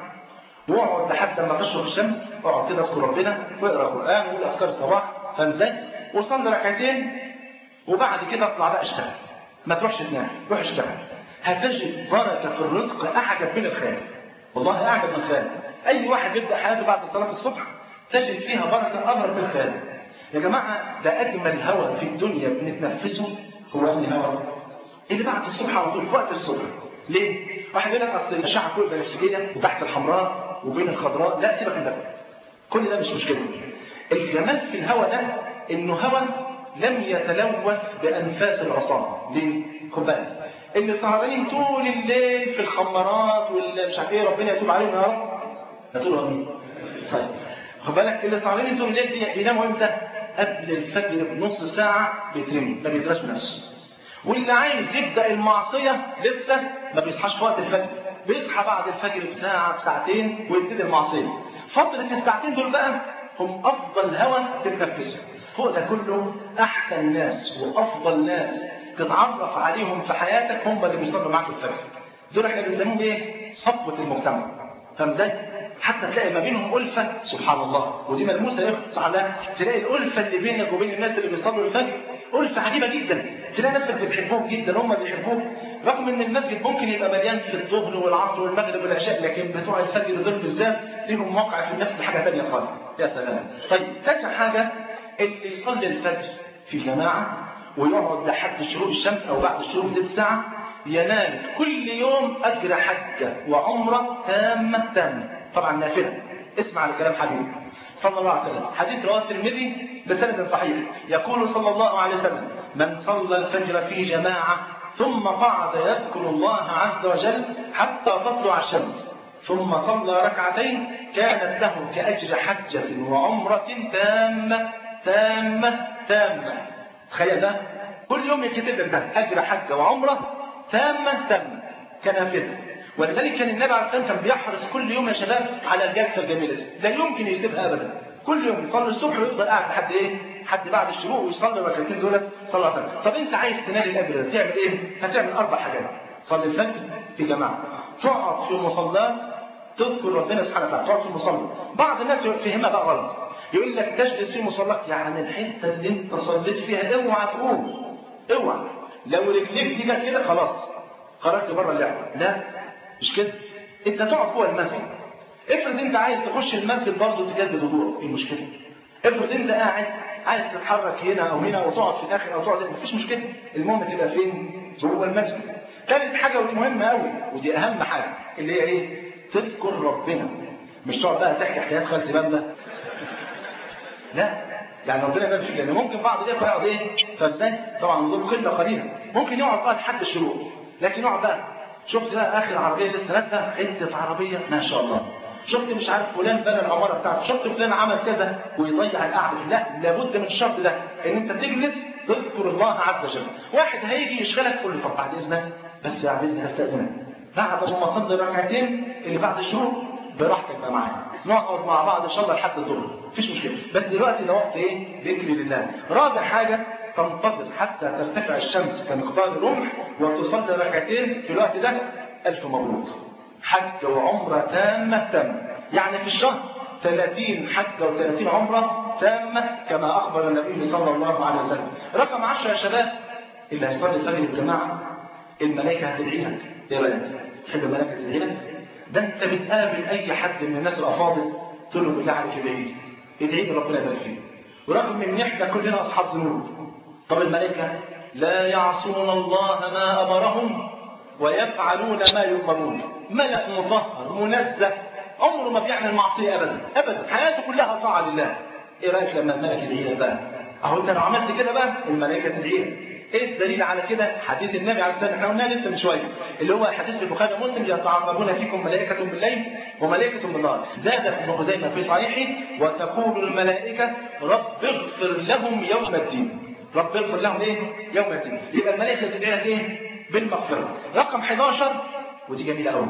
Speaker 4: واقعد لحد ما تشرق الشمس اقعد كده اذكر ربنا واقرا قران وقول اذكار الصباح فاهم ازاي وصلي ركعتين وبعد كده اطلع بقى اشتغل ما تروحش تنام روح اشتغل هتجد بركه في الرزق اعجب من الخيال والله اعجب من الخيال اي واحد يبدا حياته بعد صلاه الصبح تجد فيها بركه اضرب من الخيال يا جماعه ده اجمل هواء في الدنيا بنتنفسه هو انهي هواء اللي بعد الصبح على طول في وقت الصبح ليه واحد يقول لك اصل الاشعه فوق البنفسجيه وتحت الحمراء وبين الخضراء لا سيبك من ده كل ده مش مشكله الجمال في الهواء ده انه هواء لم يتلوث بانفاس العصاه ليه خد بالك اللي سهرانين طول الليل في الخمارات واللي مش عارف ايه ربنا يتوب عليهم يا رب هتقول امين طيب خد بالك اللي سهرانين طول الليل دي بيناموا امتى قبل الفجر بنص ساعه بيترمي ما بيدراش بنفسه واللي عايز يبدا المعصيه لسه ما بيصحاش في وقت الفجر بيصحى بعد الفجر بساعه بساعتين ويبتدي المعصيه فتره الساعتين دول بقى هم افضل هواء تتنفسه فوق ده كله احسن ناس وافضل ناس تتعرف عليهم في حياتك هم اللي بيصلوا معاك الفجر دول احنا بنسميهم ايه صفوه المجتمع فاهم ازاي حتى تلاقي ما بينهم ألفة سبحان الله ودي ملموسة يخص على تلاقي الألفة اللي بينك وبين الناس اللي بيصلوا الفجر ألفة عجيبة جدا تلاقي نفسك بتحبهم جدا هم بيحبوك رغم ان المسجد ممكن يبقى مليان في الظهر والعصر والمغرب والعشاء لكن بتوع الفجر دول بالذات ليهم موقع في النفس حاجة ثانيه خالص يا سلام طيب تاني حاجة اللي يصلي الفجر في جماعة ويقعد لحد شروق الشمس أو بعد الشروق بثلث ساعة ينال كل يوم أجر حجة وعمرة تامة تامة طبعا نافلة اسمع لكلام حبيبي صلى الله عليه وسلم حديث رواه الترمذي بسند صحيح يقول صلى الله عليه وسلم من صلى الفجر في جماعة ثم قعد يذكر الله عز وجل حتى تطلع الشمس ثم صلى ركعتين كانت له كأجر حجة وعمرة تامة تامة تامة تخيل ده كل يوم يكتب لك ده أجر حجة وعمرة تامة تامة كنافلة ولذلك كان النبي عليه الصلاه والسلام كان بيحرص كل يوم يا شباب على الجلسه الجميله دي لا يمكن يسيبها ابدا كل يوم يصلي الصبح ويفضل قاعد لحد ايه حد بعد الشروق ويصلي الركعتين دول صلى الله عليه وسلم طب انت عايز تنال الاجر ده تعمل ايه هتعمل اربع حاجات صلي الفجر في جماعه تقعد في مصلاه تذكر ربنا سبحانه وتعالى تقعد في المصلى بعض الناس يفهمها بقى غلط يقول لك تجلس في مصلاك يعني الحته اللي انت صليت فيها اوعى تقوم اوعى لو رجليك دي جت كده خلاص خرجت بره اللعبه لا مش كده انت تقعد جوه المسجد افرض انت عايز تخش المسجد برضه تجدد وضوءك ايه المشكله افرض انت قاعد عايز تتحرك هنا او هنا وتقعد في الاخر او تقعد مفيش مشكله المهم تبقى فين جوه المسجد ثالث حاجه ودي مهمه قوي ودي اهم حاجه اللي هي ايه تذكر ربنا مش تقعد بقى تحكي حكايات خالتي بامبا لا يعني ربنا يبارك فيك لان ممكن بعض الاخوه يقعد ايه فازاي طبعا دول قله قليله ممكن يقعد بقى لحد الشروق لكن يقعد بقى شفت بقى اخر عربيه لسه نازله حته عربيه ما شاء الله شفت مش عارف فلان بنى العماره بتاعته شفت فلان عمل كذا ويضيع القعده لا لابد من الشرط ده ان انت تجلس تذكر الله عز وجل واحد هيجي يشغلك تقول له طب بعد اذنك بس بعد اذنك استاذنك بعد ما اصلي ركعتين اللي بعد الشروق براحتك بقى معايا نقعد مع بعض ان شاء الله لحد الظهر مفيش مشكله بس دلوقتي ده وقت ايه ذكر لله رابع حاجه تنتظر حتى ترتفع الشمس كمقدار الرمح وتصلي ركعتين في الوقت ده ألف مبروك حج وعمرة تامة تامة يعني في الشهر 30 حجة و30 عمرة تامة كما أخبر النبي صلى الله عليه وسلم رقم 10 يا شباب اللي هيصلي الفجر الجماعة الملائكة هتدعي لك ايه رأيك؟ تحب الملائكة تدعي لك؟ ده انت بتقابل اي حد من الناس الافاضل تقول له بالله عليك ادعي لي ادعي لي ربنا يبارك فيك ورغم ان احنا كلنا اصحاب ذنوب طب الملائكة لا يعصون الله ما امرهم ويفعلون ما يؤمرون ملك مطهر منزه عمره ما بيعمل معصية ابدا ابدا حياته كلها طاعة لله ايه رايك لما الملك يدعي لك بقى اهو انت لو عملت كده بقى الملائكة تدعي لك ايه الدليل على كده حديث النبي عليه الصلاه والسلام احنا قلناه لسه من شويه اللي هو حديث البخاري ومسلم يتعاقبون فيكم ملائكه بالليل وملائكه بالنهار زاد ابن خزيمه في صحيحه وتقول الملائكه رب اغفر لهم يوم الدين رب اغفر لهم ايه يوم الدين يبقى الملائكه تدعي لك ايه بالمغفره رقم 11 ودي جميله قوي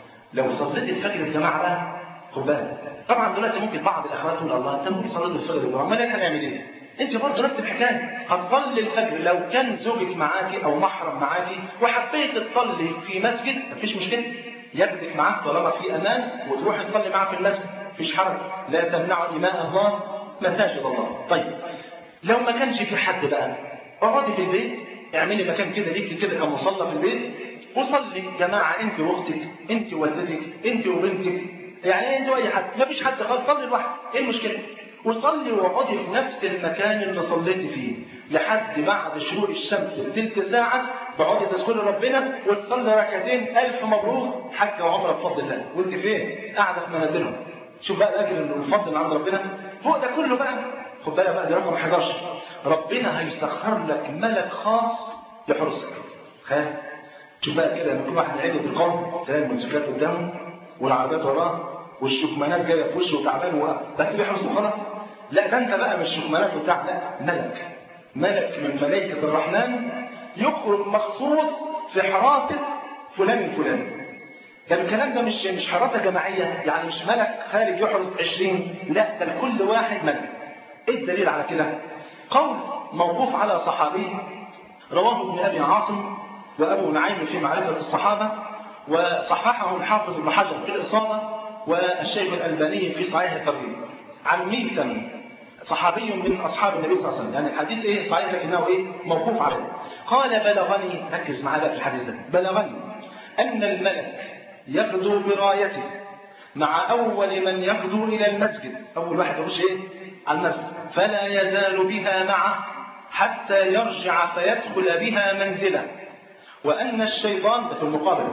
Speaker 4: لو صليت الفجر الجماعه بقى خد بالك طبعا دلوقتي ممكن بعض الاخوات تقول الله انت ممكن صليت الفجر الجماعه الملائكه هنعمل ايه انت برضه نفس الحكايه هتصلي الفجر لو كان زوجك معاكي او محرم معاكي وحبيت تصلي في مسجد مفيش مشكله ياخدك معاك طالما في امان وتروح تصلي معاه في المسجد مفيش حرج لا تمنعوا اماء الله مساجد الله طيب لو ما كانش في حد بقى اقعدي في البيت اعملي مكان كده ليكي كده كمصلى في البيت وصلي جماعه انت واختك انت ووالدتك انت وبنتك يعني انت واي حد مفيش حد خالص صلي لوحدك ايه المشكله وصلي واقعدي في نفس المكان اللي صليتي فيه لحد بعد شروق الشمس بتلت ساعة تقعدي تذكري ربنا وتصلي ركعتين ألف مبروك حج وعمرة بفضل الله وانت فين؟ قاعدة في منازلهم شوف بقى الأجر الفضل من عند ربنا فوق ده كله بقى خد بالك بقى دي رقم 11 ربنا هيسخر لك ملك خاص يحرسك خير شوف بقى كده لما كل واحد يعد بالقوم تلاقي الموتوسيكلات قدامه والعربيات وراه والشكمانات جايه في وشه وتعبان و... بس بيحرسه خلاص لا ده انت بقى مش شكمانات وبتاع لا ملك ملك من ملائكه الرحمن يخرج مخصوص في حراسه فلان الفلاني كان الكلام ده مش مش حراسه جماعيه يعني مش ملك خارج يحرس 20 لا ده لكل واحد ملك ايه الدليل على كده قول موقوف على صحابي رواه ابن ابي عاصم وابو نعيم في معرفه الصحابه وصححه الحافظ ابن حجر في الاصابه والشيخ الألباني في صحيح الترغيب عن ميتم صحابي من أصحاب النبي صلى الله عليه وسلم يعني الحديث إيه صحيح لكنه إيه موقوف عليه قال بلغني ركز معايا في الحديث ده بلغني أن الملك يغدو برايته مع أول من يغدو إلى المسجد أول واحد يخش إيه على المسجد فلا يزال بها معه حتى يرجع فيدخل بها منزله وأن الشيطان في المقابل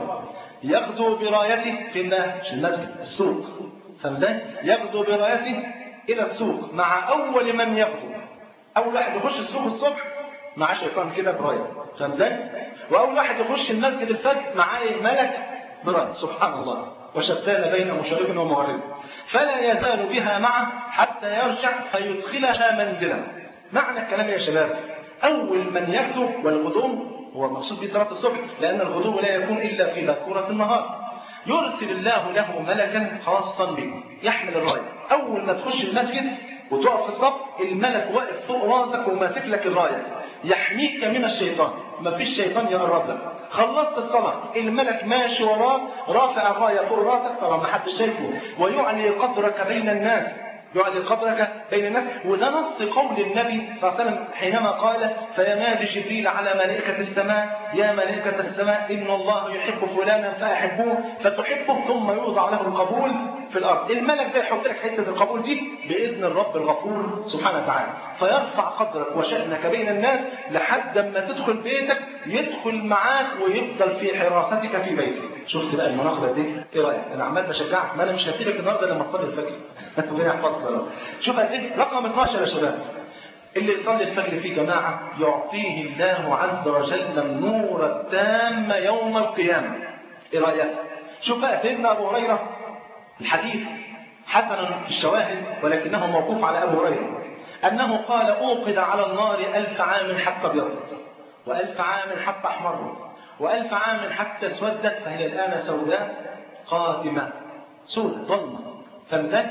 Speaker 4: يغدو برايته في مش المسجد السوق فاهم ازاي؟ يغدو برايته الى السوق مع اول من يغدو اول واحد يخش السوق الصبح مع شيطان كده برايه فاهم ازاي؟ واول واحد يخش المسجد الفجر معاه ملك برايه سبحان الله وشتان بين مشرق ومغرب فلا يزال بها معه حتى يرجع فيدخلها منزلا معنى الكلام يا شباب اول من يغدو والغدوم هو المقصود به صلاة الصبح لأن الغدو لا يكون إلا في باكورة النهار يرسل الله له ملكا خاصا به يحمل الراية أول ما تخش المسجد وتقف في الصف الملك واقف فوق راسك وماسك لك الراية يحميك من الشيطان ما فيش شيطان يقرب لك خلصت الصلاة الملك ماشي وراك رافع الراية فوق راسك طبعا ما حدش شايفه ويعلي قدرك بين الناس يعلي قدرك بين الناس وده نص قول النبي صلى الله عليه وسلم حينما قال فينادي جبريل على ملائكة السماء يا ملائكة السماء إن الله يحب فلانا فأحبوه فتحبه ثم يوضع له القبول في الأرض الملك ده يحط لك حتة القبول دي بإذن الرب الغفور سبحانه وتعالى فيرفع قدرك وشأنك بين الناس لحد ما تدخل بيتك يدخل معاك ويفضل في حراستك في بيتك شفت بقى المناقبة دي ايه رأيك انا عمال بشجعك ما انا مش هسيبك النهارده لما تصلي الفجر ربنا يحفظك يا رب شوف قد ايه رقم 12 يا شباب اللي يصلي الفجر في جماعة يعطيه الله عز وجل النور التام يوم القيامة ايه رأيك شوف بقى سيدنا ابو هريرة الحديث حسن في الشواهد ولكنه موقوف على ابو هريرة انه قال اوقد على النار الف عام حتى ابيضت والف عام حتى احمرت والف عام حتى اسودت فهي الان سوداء قاتمة سوداء ظلمة فمزاج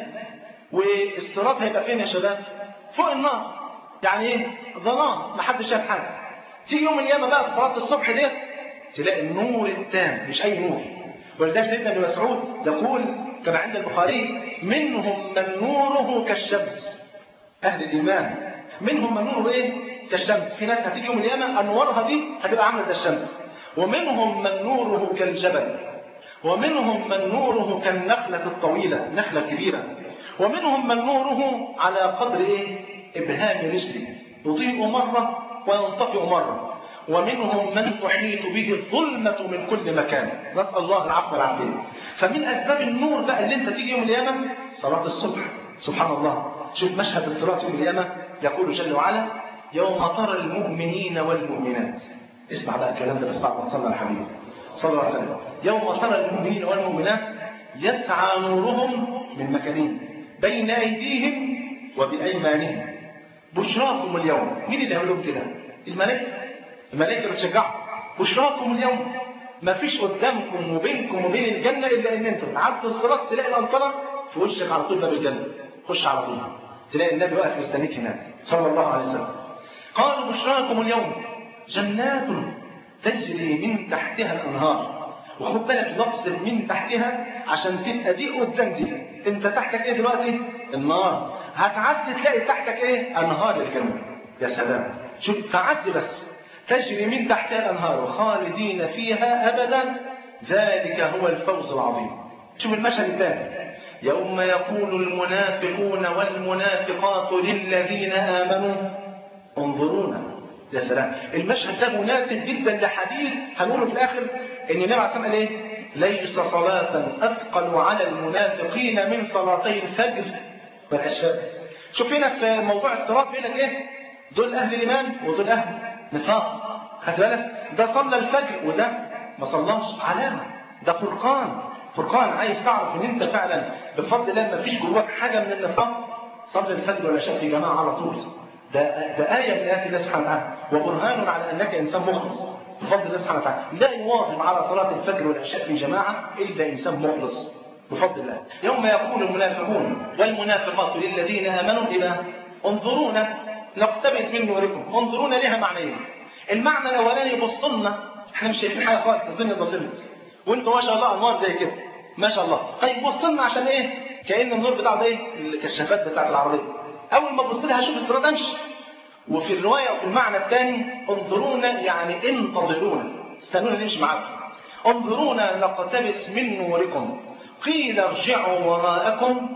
Speaker 4: والصراط هيبقى فين يا شباب فوق النار يعني ايه ظلام ما حدش شاف حاجه تيجي يوم القيامه بقى في صلاه الصبح ديت تلاقي النور التام مش اي نور ولذلك سيدنا ابن مسعود يقول كما عند البخاري منهم من نوره كالشمس أهل الإيمان منهم من نوره إيه كالشمس في ناس هتيجي يوم القيامة أنوارها دي هتبقى عاملة زي الشمس ومنهم من نوره كالجبل ومنهم من نوره كالنخلة الطويلة نخلة كبيرة ومنهم من نوره على قدر إيه إبهام رجل يضيء مرة وينطفئ مرة ومنهم من تحيط به الظلمة من كل مكان نسأل الله العفو والعافية فمن أسباب النور بقى اللي أنت تيجي يوم القيامة صلاة الصبح سبحان الله شوف مشهد الصراط يوم القيامة يقول جل وعلا يوم ترى المؤمنين والمؤمنات اسمع بقى الكلام ده بس بعد ما صلى على حبيبي صلى الله عليه وسلم يوم ترى المؤمنين والمؤمنات يسعى نورهم من مكانين بين أيديهم وبأيمانهم بشراكم اليوم مين اللي يعمل لهم كده الملائكة الملائكة بتشجعهم بشراكم اليوم ما فيش قدامكم وبينكم وبين الجنة إلا إن أنتم تعدوا الصراط تلاقي الأنطرة في وشك على طول باب الجنة خش على طول تلاقي النبي واقف مستنيك هناك صلى الله عليه وسلم قالوا بشراكم اليوم جنات تجري من تحتها الأنهار وخد بالك لفظ من تحتها عشان تبقى دي قدام دي انت تحتك ايه دلوقتي النار هتعدي تلاقي تحتك ايه انهار الجنه يا سلام شوف تعدي بس تجري من تحتها الانهار خالدين فيها ابدا ذلك هو الفوز العظيم شوف المشهد الثاني يوم يقول المنافقون والمنافقات للذين امنوا انظرونا يا سلام المشهد ده مناسب جدا لحديث هنقوله في الاخر ان النبي عليه الصلاه والسلام قال ايه ليس صلاة أثقل على المنافقين من صلاتي الفجر والعشاء شوف هنا في موضوع الصلاة بيقول لك ايه دول أهل الإيمان ودول أهل نفاق خد بالك ده صلى الفجر وده ما صلاش علامة ده فرقان فرقان عايز تعرف ان انت فعلا بفضل الله ما فيش جواك حاجة من النفاق صلي الفجر والعشاء في جماعة على طول ده ده آية من آيات الله سبحانه وتعالى وبرهان على أنك إنسان مخلص بفضل الله سبحانه وتعالى لا يواظب على صلاة الفجر والعشاء في جماعة إلا إنسان مخلص بفضل الله يوم يقول المنافقون والمنافقات للذين آمنوا إذا انظرونا نقتبس من نوركم انظرونا لها معنيين المعنى الأولاني بص لنا احنا مش شايفين حاجة خالص الدنيا ظلمت وانتوا ما شاء الله أنوار زي كده ما شاء الله طيب بص لنا عشان ايه كأن النور بتاعه ده ايه الكشافات بتاعت العربية أول ما تبص لها هشوف الصراط أمشي وفي الرواية وفي المعنى الثاني انظرونا يعني انتظرونا استنونا نمشي معاكم انظرونا نقتبس من نوركم قيل ارجعوا وراءكم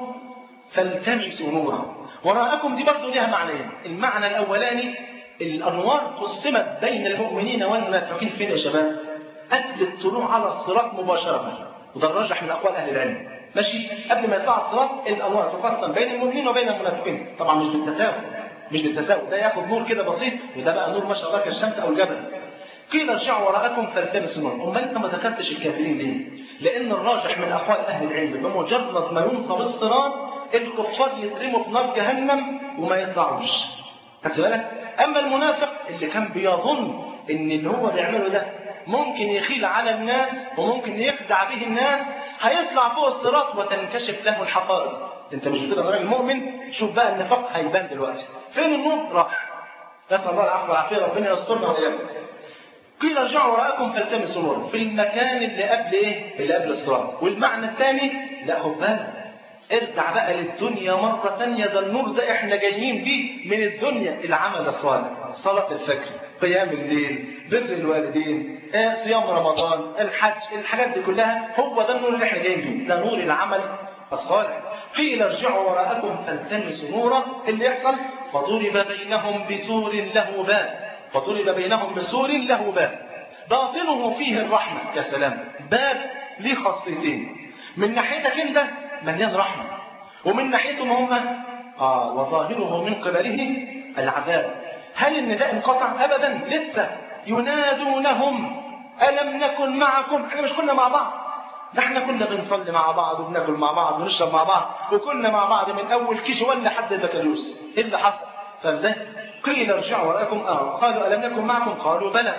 Speaker 4: فالتمسوا نورا وراءكم دي برضه لها معنيين المعنى الأولاني الأنوار قسمت بين المؤمنين والمنافقين فين يا شباب قبل الطلوع على الصراط مباشرة وده الراجح من أقوال أهل العلم ماشي قبل ما يطلع الصراط الأنوار تقسم بين المؤمنين وبين المنافقين طبعا مش بالتساوي مش بالتساوي ده ياخد نور كده بسيط وده بقى نور ما شاء الله كالشمس او الجبل قيل ارجعوا وراءكم فالتمسوا نور امال انت ما ذكرتش الكافرين ليه لان الراجح من اقوال اهل العلم بمجرد ما ينصب الصراط الكفار يترموا في نار جهنم وما يطلعوش خدت بالك اما المنافق اللي كان بيظن ان اللي هو بيعمله ده ممكن يخيل على الناس وممكن يخدع به الناس هيطلع فوق الصراط وتنكشف له الحقائق انت مش بتبقى راجل مؤمن شوف بقى النفاق هيبان دلوقتي فين النور راح نسال الله العفو والعافيه ربنا يسترنا واياكم قيل ارجعوا وراءكم فالتمسوا نورا في المكان اللي قبل ايه اللي قبل الصراط والمعنى الثاني لا خد بالك ارجع بقى للدنيا مرة ثانية ده النور ده احنا جايين بيه من الدنيا العمل الصالح صلاة الفجر قيام الليل بر الوالدين آه، صيام رمضان الحج الحاجات دي كلها هو ده النور اللي احنا جايين بيه ده نور العمل الصالح قيل ارجعوا وراءكم فالتمسوا نورا اللي يحصل فضرب بينهم بسور له باب فضرب بينهم بسور له باب باطنه فيه الرحمة يا سلام باب ليه خاصيتين من ناحيتك انت مليان رحمة ومن ناحيتهم هم آه وظاهره من قبله العذاب هل النداء انقطع أبدا لسه ينادونهم ألم نكن معكم احنا مش كنا مع بعض ده احنا كنا بنصلي مع بعض وبناكل مع بعض ونشرب مع بعض وكنا مع بعض من اول كيش ولا لحد البكالوريوس ايه اللي حصل فاهم ازاي قيل ارجعوا وراءكم اه قالوا الم نكن معكم قالوا بلى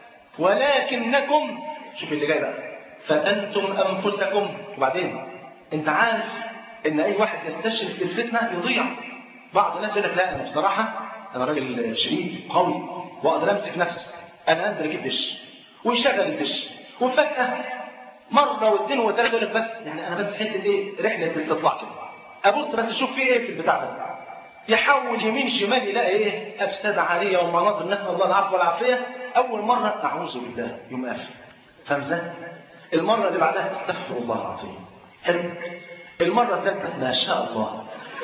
Speaker 4: ولكنكم شوف اللي جاي بقى فانتم انفسكم وبعدين انت عارف ان اي واحد يستشرف في الفتنه يضيع بعض الناس يقول لك لا انا بصراحه انا راجل شديد قوي واقدر امسك نفسي انا انزل اجيب دش ويشغل الدش وفجاه مره واثنين وثلاثه يقول لك بس يعني انا بس حته ايه رحله استطلاع كده ابص بس اشوف فيه ايه في البتاع ده يحول يمين شمال يلاقي ايه افساد عاريه ومناظر نسال الله العفو والعافيه اول مره اعوذ بالله يوم قافل فاهم ازاي؟ المره اللي بعدها استغفر الله العظيم حلو المره الثالثه ما شاء الله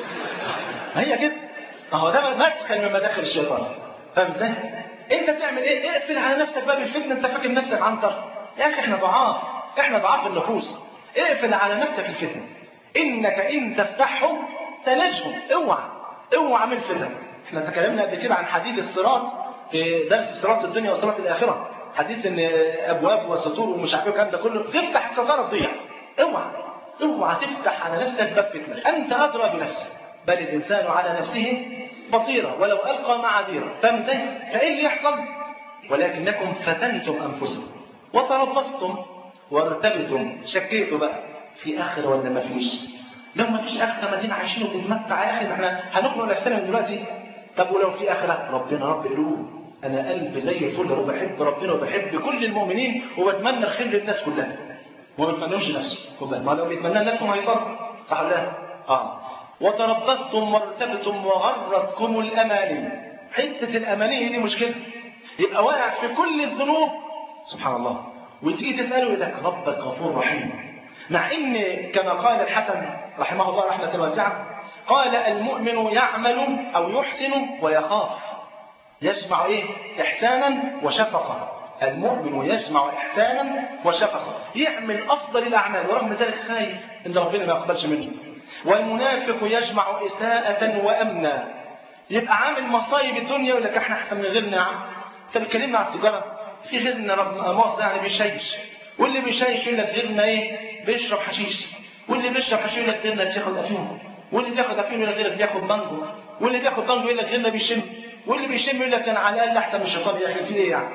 Speaker 4: هي كده اهو ده مدخل من مداخل الشيطان فاهم ازاي؟ انت تعمل ايه؟ اقفل على نفسك باب الفتنه انت فاكر نفسك عنتر يا اخي احنا ضعاف احنا ضعاف النفوس اقفل على نفسك الفتنه انك ان تفتحهم تلجهم اوعى اوعى من الفتن احنا تكلمنا قبل كده عن حديث الصراط في درس صراط الدنيا وصراط الاخره حديث ان ابواب وسطور ومش عارف الكلام ده كله تفتح الستاره تضيع اوعى اوعى تفتح على نفسك باب فتنه انت ادرى بنفسك بل الانسان على نفسه بصيره ولو القى معاذيره فاهم ازاي؟ فايه اللي يحصل؟ ولكنكم فتنتم انفسكم وتربصتم وارتبتم شكيتوا بقى في اخره ولا ما فيش؟ لو ما فيش اخره ما دينا عايشين وبنتمتع يا اخي احنا هنخلق نفسنا من دلوقتي طب ولو في اخره ربنا رب قلوب انا قلبي زي الفل وبحب ربنا وبحب كل المؤمنين وبتمنى الخير للناس كلها وما بيتمنوش لنفسه ما لو بيتمنى لنفسه ما هيصل صح ولا لا؟ اه وتربصتم وارتبتم وغرتكم الاماني حته الاماني دي مشكله يبقى واقع في كل الذنوب سبحان الله وتيجي تساله يقول لك ربك غفور رحيم مع ان كما قال الحسن رحمه الله رحمه واسعه قال المؤمن يعمل او يحسن ويخاف يجمع ايه احسانا وشفقه المؤمن يجمع احسانا وشفقه يعمل افضل الاعمال ورغم ذلك خايف ان ربنا ما يقبلش منه والمنافق يجمع اساءه وامنا يبقى عامل مصايب الدنيا يقول لك احنا احسن من غيرنا يا عم انت بتكلمنا على السيجاره في غيرنا رب مؤاخذه يعني بيشيش واللي بيشيش يقول لك غيرنا ايه بيشرب حشيش واللي بيشرب حشيش يقول لك غيرنا بياخد افيون واللي بياخد افيون يقول لك غيرك بياخد بانجو واللي بياخد بانجو يقول لك غيرنا بيشم واللي بيشم يقول لك انا على الاقل احسن من الشيطان يا اخي في ايه يعني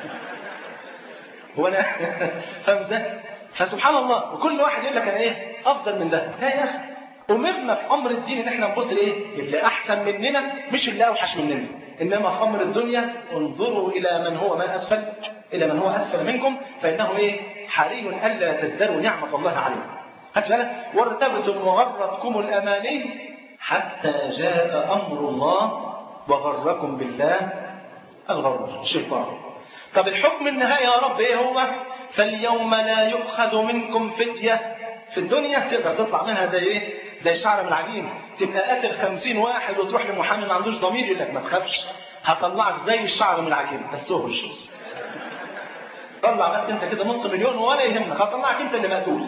Speaker 4: هو انا فاهم ازاي فسبحان الله وكل واحد يقول لك انا ايه افضل من ده لا يا اخي امرنا في امر الدين ان احنا نبص لايه اللي احسن مننا مش اللي اوحش مننا انما في امر الدنيا انظروا الى من هو ما اسفل الى من هو اسفل منكم فانه ايه حري الا تزدروا نعمه الله عليكم هات بالك وارتبتم وغرتكم الاماني حتى جاء امر الله وغركم بالله الغرور الشيطان طب الحكم النهائي يا رب ايه هو فاليوم لا يؤخذ منكم فديه في الدنيا تقدر تطلع منها زي ايه زي الشعر من العجين تبقى قاتل خمسين واحد وتروح لمحامي ما عندوش ضمير يقول لك ما تخافش هطلعك زي الشعر من العجين بس اهرش طلع بس انت كده نص مليون ولا يهمك هطلعك انت اللي مقتول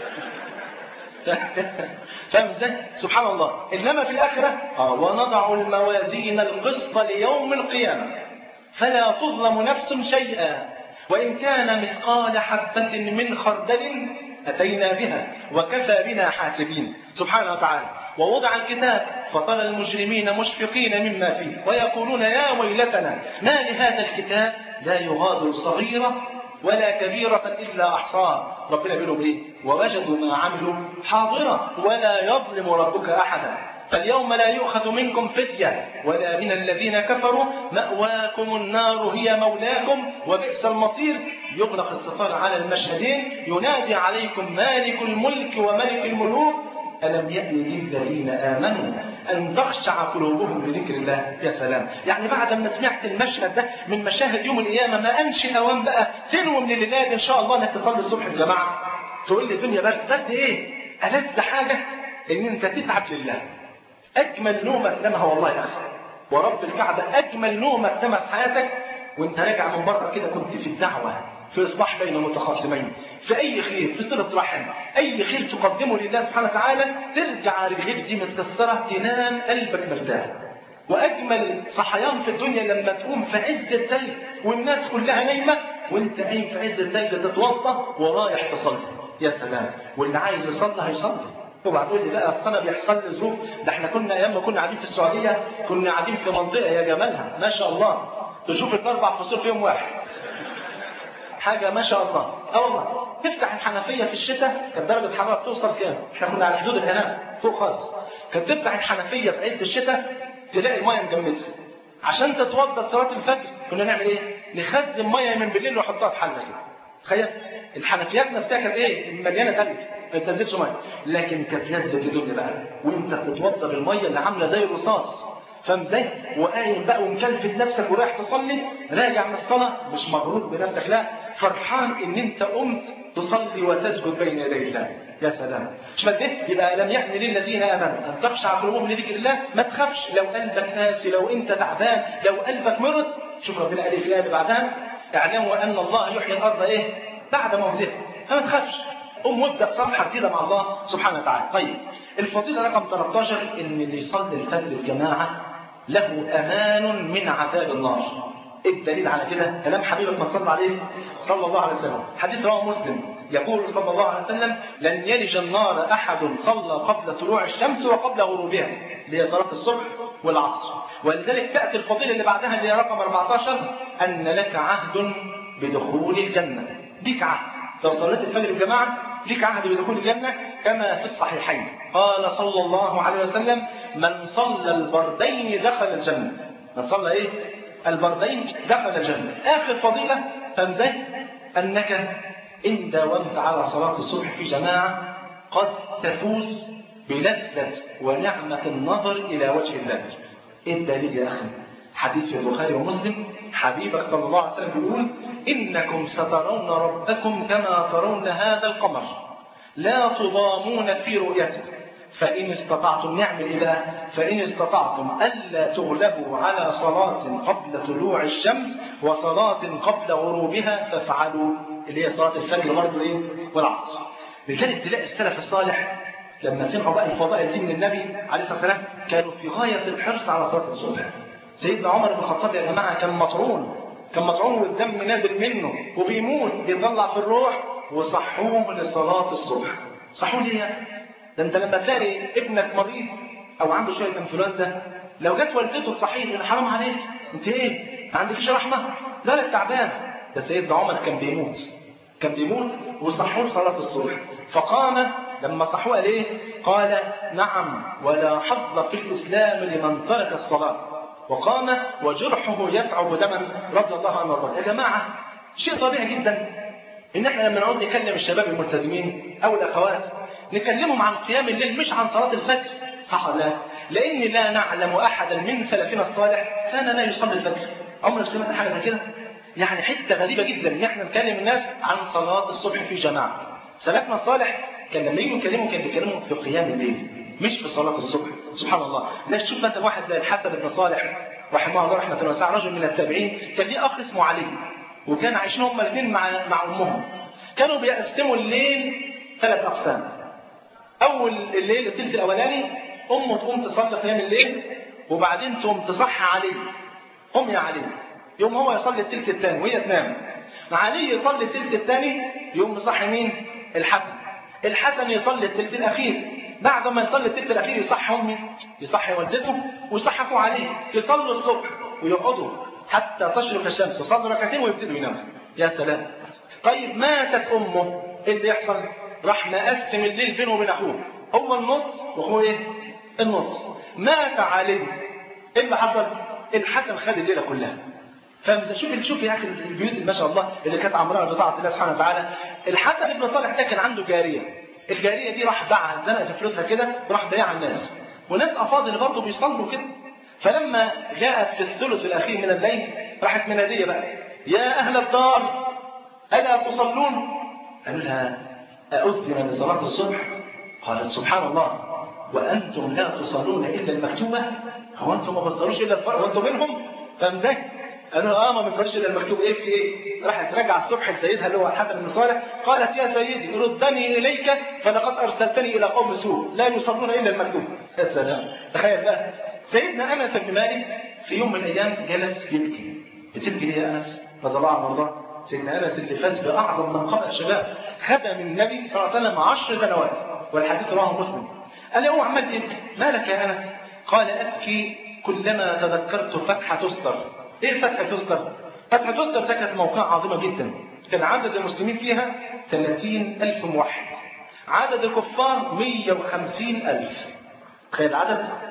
Speaker 4: فاهم ازاي؟ سبحان الله انما في الاخره اه ونضع الموازين القسط ليوم القيامه فلا تظلم نفس شيئا وان كان مثقال حبه من خردل أتينا بها وكفى بنا حاسبين سبحانه وتعالى ووضع الكتاب فترى المجرمين مشفقين مما فيه ويقولون يا ويلتنا ما لهذا الكتاب لا يغادر صغيرة ولا كبيرة إلا أحصاها ربنا بيقولوا إيه ووجدوا ما عملوا حاضرة ولا يظلم ربك أحدا فاليوم لا يؤخذ منكم فتية ولا من الذين كفروا مأواكم النار هي مولاكم وبئس المصير يغلق الستار على المشهدين ينادي عليكم مالك الملك وملك الملوك ألم يأن للذين آمنوا أن تخشع قلوبهم لذكر الله يا سلام يعني بعد ما سمعت المشهد ده من مشاهد يوم القيامة ما أنشي أوان بقى تنوي من الليلات إن شاء الله إنك تصلي الصبح الجماعة تقول لي الدنيا برد برد إيه ألذ حاجة إن أنت تتعب لله أجمل نومة تنامها والله يا أخي ورب الكعبة أجمل نومة تنامها في حياتك وأنت راجع من بره كده كنت في الدعوة في إصلاح بين متخاصمين في أي خير في صلة رحم أي خير تقدمه لله سبحانه وتعالى ترجع رجليك دي متكسرة تنام قلبك مرتاح وأجمل صحيان في الدنيا لما تقوم في عز الثلج والناس كلها نايمة وأنت قايم في عز الثلج تتوضأ ورايح تصلي يا سلام واللي عايز يصلي هيصلي اوعى تقول لي بقى اصل انا بيحصل لي ظروف ده احنا كنا ايام ما كنا قاعدين في السعوديه كنا قاعدين في منطقه يا جمالها ما شاء الله تشوف الاربع فصول في يوم واحد حاجه ما شاء الله اه والله تفتح الحنفيه في الشتاء كانت درجه الحراره بتوصل كام؟ احنا كنا على حدود الهناء فوق خالص كانت تفتح الحنفيه في عز الشتاء تلاقي الميه مجمده عشان تتوضا صلاه الفجر كنا نعمل ايه؟ نخزن ميه من بالليل ونحطها في حله كده تخيل الحنفيات نفسها كانت ايه مليانه ثلج ما بتنزلش ميه لكن كانت لذه الدنيا بقى وانت بتتوضى بالميه اللي عامله زي الرصاص فاهم ازاي؟ وقايم بقى ومكلفت نفسك ورايح تصلي راجع من الصلاه مش مغرور بنفسك لا فرحان ان انت قمت تصلي وتسجد بين يدي الله يا سلام مش ده يبقى لم يحن للذين امنوا ان تخشع قلوبهم لذكر الله ما تخافش لو قلبك قاسي لو انت تعبان لو قلبك مرض شوف ربنا قال ايه في الايه اللي بعدها اعلموا ان الله يحيي الارض ايه بعد موتها فما تخافش قوم وابدا صفحه جديده مع الله سبحانه وتعالى طيب الفضيله رقم 13 ان اللي يصلي الفجر الجماعه له امان من عذاب النار ايه الدليل على كده كلام حبيبك ما صلى عليه صلى الله عليه وسلم حديث رواه مسلم يقول صلى الله عليه وسلم لن يلج النار احد صلى قبل طلوع الشمس وقبل غروبها اللي هي صلاه الصبح والعصر ولذلك تاتي الفضيله اللي بعدها اللي هي رقم 14 ان لك عهد بدخول الجنه ليك عهد لو صليت الفجر الجماعه ليك عهد بدخول الجنه كما في الصحيحين قال صلى الله عليه وسلم من صلى البردين دخل الجنه من صلى ايه البردين دخل الجنة آخر فضيلة فمزه أنك إن داومت على صلاة الصبح في جماعة قد تفوز بلذة ونعمة النظر إلى وجه الله إيه الدليل يا أخي حديث في البخاري ومسلم حبيبك صلى الله عليه وسلم بيقول إنكم سترون ربكم كما ترون هذا القمر لا تضامون في رؤيته فإن استطعتم نعمل إيه بقى؟ فإن استطعتم ألا تغلبوا على صلاة قبل طلوع الشمس وصلاة قبل غروبها فافعلوا اللي هي صلاة الفجر برضه إيه؟ والعصر. لذلك تلاقي السلف الصالح لما سمعوا بقى الفضائل دي من النبي عليه الصلاة والسلام كانوا في غاية الحرص على صلاة الصبح. سيدنا عمر بن الخطاب يا جماعة كان مطعون كان مطعون والدم نازل منه وبيموت بيطلع في الروح وصحوه لصلاة الصبح. صحوه ليه؟ ده انت لما تلاقي ابنك مريض او عنده شويه انفلونزا لو جت والدته تصحيه ان حرام عليك انت ايه ما عندكش رحمه لا لا تعبان ده سيدنا عمر كان بيموت كان بيموت وصحوه صلاه الصبح فقام لما صحوه قال ايه قال نعم ولا حظ في الاسلام لمن ترك الصلاه وقام وجرحه يتعب دما رضي الله عنه وارضاه يا جماعه شيء طبيعي جدا ان احنا لما نعوز نكلم الشباب الملتزمين او الاخوات نكلمهم عن قيام الليل مش عن صلاة الفجر صح ولا لا؟ لأن لا نعلم أحدا من سلفنا الصالح كان لا يصلي الفجر عمرك سمعت حاجة زي كده؟ يعني حتة غريبة جدا إن احنا نكلم الناس عن صلاة الصبح في جماعة سلفنا الصالح كان لما يجوا يكلموا كان بيكلموا في قيام الليل مش في صلاة الصبح سبحان الله لا تشوف مثلا واحد زي الحسن بن صالح رحمه الله رحمة واسعة رجل من التابعين كان ليه أخ اسمه علي وكان عايشين هما الاثنين مع مع أمهم كانوا بيقسموا الليل ثلاث أقسام اول الليل الثلث الاولاني امه تقوم تصلي قيام الليل وبعدين تقوم تصحى عليه قم يا علي يوم هو يصلي الثلث الثاني وهي تنام علي يصلي الثلث الثاني يقوم يصحي مين الحسن الحسن يصلي الثلث الاخير بعد ما يصلي الثلث الاخير يصحي امي يصحي والدته ويصحي اخوه عليه يصلوا الصبح ويقعدوا حتى تشرق الشمس يصلوا ركعتين ويبتدوا يناموا يا سلام طيب ماتت امه ايه اللي يحصل راح مقسم الليل بينه وبين اخوه هو النص واخوه ايه النص مات علي ايه اللي حصل الحسن خد الليله كلها فاهم شوف شوف يا اخي البيوت ما شاء الله اللي كانت عمرها بطاعه الله سبحانه وتعالى الحسن بن صالح ده كان عنده جاريه الجاريه دي راح باعها زنقت فلوسها كده وراح بايعها الناس وناس افاضل برضه بيصلوا كده فلما جاءت في الثلث الاخير من الليل راحت مناديه بقى يا اهل الدار الا تصلون قالوا لها أؤذن لصلاة الصبح قالت سبحان الله وأنتم لا تصلون إلا المكتوبة هو أنتم ما بتصلوش إلا الفرق وأنتم منهم فاهم ازاي؟ قالوا اه ما بنصليش الا المكتوب ايه في ايه؟ راحت رجع الصبح لسيدها اللي هو الحسن بن صالح قالت يا سيدي ردني اليك فلقد ارسلتني الى قوم سوء لا يصلون الا المكتوب يا سلام تخيل بقى سيدنا انس بن مالك في يوم من الايام جلس يبكي بتبكي ليه يا انس؟ رضي الله عنه وارضاه سيدنا انس اللي فاز باعظم منقبه الشباب خدم النبي صلى الله عليه وسلم عشر سنوات والحديث رواه مسلم قال له عمال يبكي مالك يا انس؟ قال ابكي كلما تذكرت فتحه تستر ايه فتحه تستر؟ فتحه تستر ده كانت موقعة عظيمه جدا كان عدد المسلمين فيها 30 ألف موحد عدد الكفار 150 ألف تخيل العدد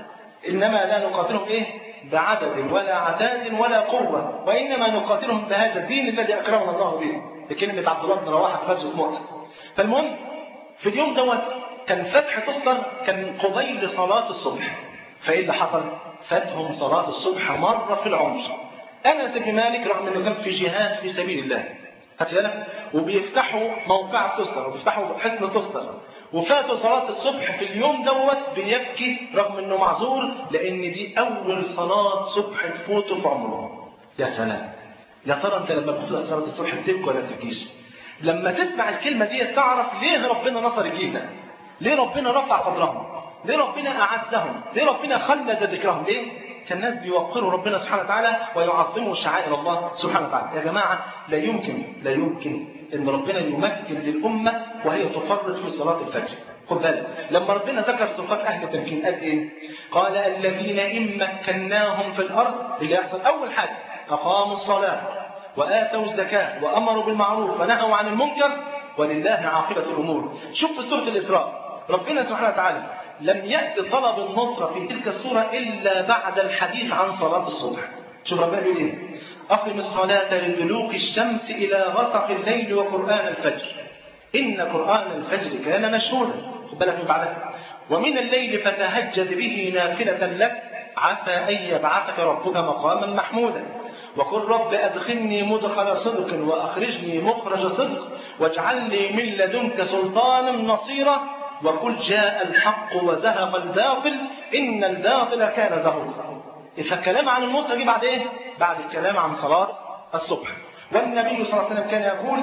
Speaker 4: إنما لا نقاتلهم إيه بعدد ولا عتاد ولا قوة وإنما نقاتلهم بهذا الدين الذي أكرمنا الله به بكلمة عبد الله بن رواحة في غزوة مؤتة فالمهم في اليوم دوت كان فتح تصدر كان قبيل صلاة الصبح فإيه اللي حصل؟ فاتهم صلاة الصبح مرة في العمر أنس بن مالك رغم أنه كان في جهاد في سبيل الله خدت بالك؟ وبيفتحوا موقع تصدر وبيفتحوا حصن تصدر وفاتوا صلاة الصبح في اليوم دوت بيبكي رغم انه معذور لان دي اول صلاة صبح تفوته في عمره يا سلام يا ترى انت لما بتفوت صلاة الصبح بتبكي ولا بتبكيش لما تسمع الكلمة دي تعرف ليه ربنا نصر الجيل ده ليه ربنا رفع قدرهم ليه ربنا اعزهم ليه ربنا خلد ذكرهم ليه كان الناس بيوقروا ربنا سبحانه وتعالى ويعظموا شعائر الله سبحانه وتعالى يا جماعة لا يمكن لا يمكن ان ربنا يمكن للأمة وهي تفرط في صلاة الفجر خد بالك لما ربنا ذكر صفات أهل التمكين قال إيه قال الذين إن مكناهم في الأرض اللي يحصل أول حاجة أقاموا الصلاة وآتوا الزكاة وأمروا بالمعروف ونهوا عن المنكر ولله عاقبة الأمور شوف في سورة الإسراء ربنا سبحانه وتعالى لم يأتي طلب النصرة في تلك السورة إلا بعد الحديث عن صلاة الصبح شوف ربنا بيقول إيه أقم الصلاة لدلوك الشمس إلى غسق الليل وقرآن الفجر إن قرآن الفجر كان مشهودا خد بالك من بعدها ومن الليل فتهجد به نافلة لك عسى أن يبعثك ربك مقاما محمودا وقل رب أدخلني مدخل صدق وأخرجني مخرج صدق واجعل لي من لدنك سلطانا نصيرا وقل جاء الحق وزهق الباطل إن الباطل كان زهوقا فالكلام عن النصرة جه بعد إيه؟ بعد الكلام عن صلاة الصبح والنبي صلى الله عليه وسلم كان يقول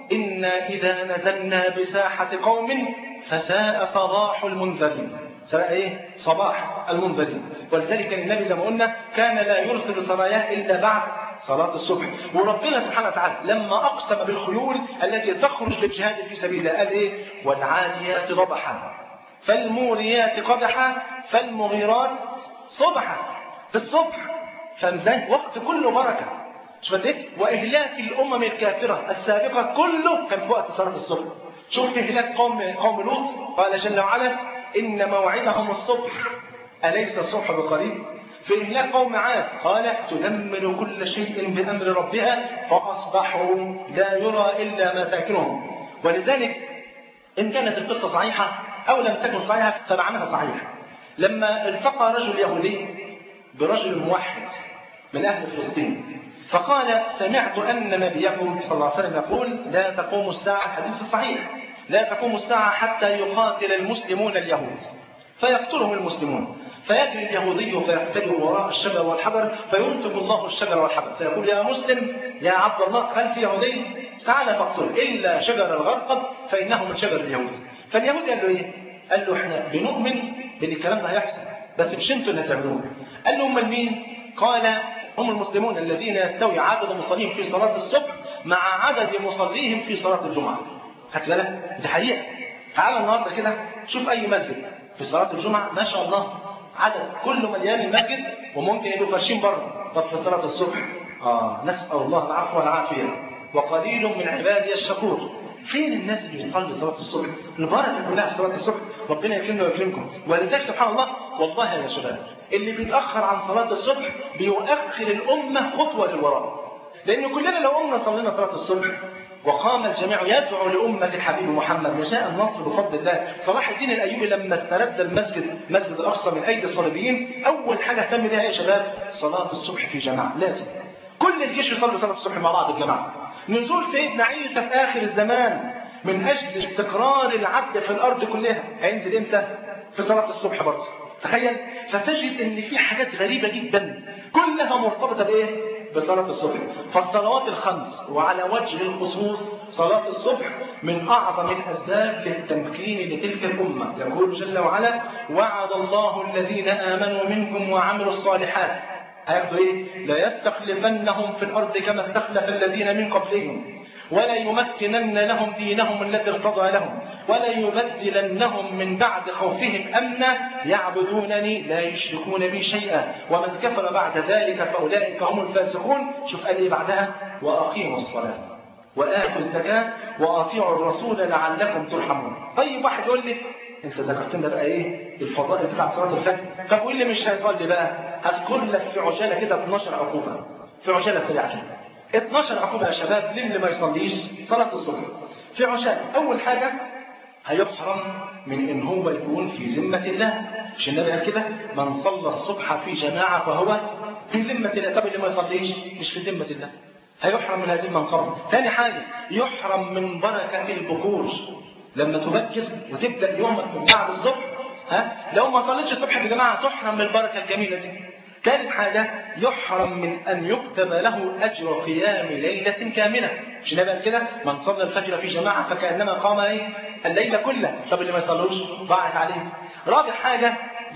Speaker 4: إنا إذا نزلنا بساحة قوم فساء صباح المنذرين سواء ايه صباح المنذرين ولذلك النبي زي ما قلنا كان لا يرسل سراياه الا بعد صلاة الصبح وربنا سبحانه وتعالى لما أقسم بالخيول التي تخرج للجهاد في سبيل الله قال إيه والعاديات ضبحا فالموريات قدحا فالمغيرات صبحا في الصبح فمزاج وقت كله بركة شوف ايه وإهلاك الأمم الكافرة السابقة كله كان في وقت صلاة الصبح شوف في إهلاك قوم قوم لوط قال جل وعلا إن موعدهم الصبح أليس الصبح بقريب في إهلاك قوم عاد قال تدمر كل شيء بأمر ربها فأصبحوا لا يرى إلا مساكنهم ولذلك إن كانت القصة صحيحة أو لم تكن صحيحة فمعناها صحيح لما التقى رجل يهودي برجل موحد من أهل فلسطين فقال سمعت أن نبيكم صلى الله عليه وسلم يقول لا تقوم الساعة حديث الصحيح لا تقوم الساعة حتى يقاتل المسلمون اليهود فيقتلهم المسلمون فيجري اليهودي فيقتله وراء الشجر والحجر فينتج الله الشجر والحجر فيقول يا مسلم يا عبد الله خلف يهودي تعال فاقتله إلا شجر الغرقد فإنه من شجر اليهود فاليهودي قال له إيه؟ قال له إحنا بنؤمن بأن الكلام ده هيحصل بس مش انتوا اللي هتعملوه قال له امال مين؟ قال هم المسلمون الذين يستوي عدد مصليهم في صلاة الصبح مع عدد مصليهم في صلاة الجمعة خدت بالك؟ دي حقيقة تعال النهارده كده شوف أي مسجد في صلاة الجمعة ما شاء الله عدد كله مليان المسجد وممكن يبقوا فارشين بره طب في صلاة الصبح آه نسأل الله العفو والعافية وقليل من عبادي الشكور فين الناس اللي بتصلي صلاة الصبح البركة كلها في صلاة الصبح ربنا يكرمنا ويكرمكم ولذلك سبحان الله والله يا شباب اللي بيتأخر عن صلاة الصبح بيؤخر الأمة خطوة للوراء لأن كلنا لو قمنا صلينا صلاة الصبح وقام الجميع يدعو لأمة الحبيب محمد نشاء النصر بفضل الله صلاح الدين الأيوبي لما استرد المسجد مسجد الأقصى من أيدي الصليبيين أول حاجة اهتم بها يا شباب صلاة الصبح في جماعة لازم كل الجيش يصلي صلاة الصبح مع بعض الجماعة نزول سيدنا عيسى في آخر الزمان من أجل استقرار العدل في الأرض كلها هينزل إمتى؟ في صلاة الصبح برضه تخيل فتجد ان في حاجات غريبة جدا كلها مرتبطة بايه بصلاة الصبح فالصلوات الخمس وعلى وجه الخصوص صلاة الصبح من أعظم الأسباب للتمكين لتلك الأمة يقول جل وعلا وعد الله الذين آمنوا منكم وعملوا الصالحات هياخدوا ايه لا يستخلفنهم في الأرض كما استخلف الذين من قبلهم ولا يمكنن لهم دينهم الذي ارتضى لهم ولا يبدلنهم من بعد خوفهم أمنا يعبدونني لا يشركون بي شيئا ومن كفر بعد ذلك فأولئك هم الفاسقون شوف قال إيه بعدها وأقيموا الصلاة وآتوا الزكاة وأطيعوا الرسول لعلكم ترحمون طيب واحد يقول لي انت ذكرت لنا بقى ايه الفضائل بتاع صلاه الفجر طب واللي مش هيصلي بقى هذكر لك في عجاله كده 12 عقوبه في عجاله سريعه كده 12 عقوبه يا شباب للي ما يصليش صلاه الصبح في عجاله اول حاجه هيحرم من ان هو يكون في ذمه الله مش النبي قال كده من صلى الصبح في جماعه فهو في ذمه الله طب اللي ما يصليش مش في ذمه الله هيحرم من هذه المنقبه ثاني حاجه يحرم من بركه البكور لما تبكر وتبدا يومك من بعد الصبح ها لو ما صليتش الصبح يا جماعه تحرم من البركه الجميله دي ثالث حاجه يحرم من ان يكتب له اجر قيام ليله كامله مش النبي قال كده من صلى الفجر في جماعه فكانما قام ايه الليل كله طب اللي ما يصلوش ضاعت عليه رابع حاجه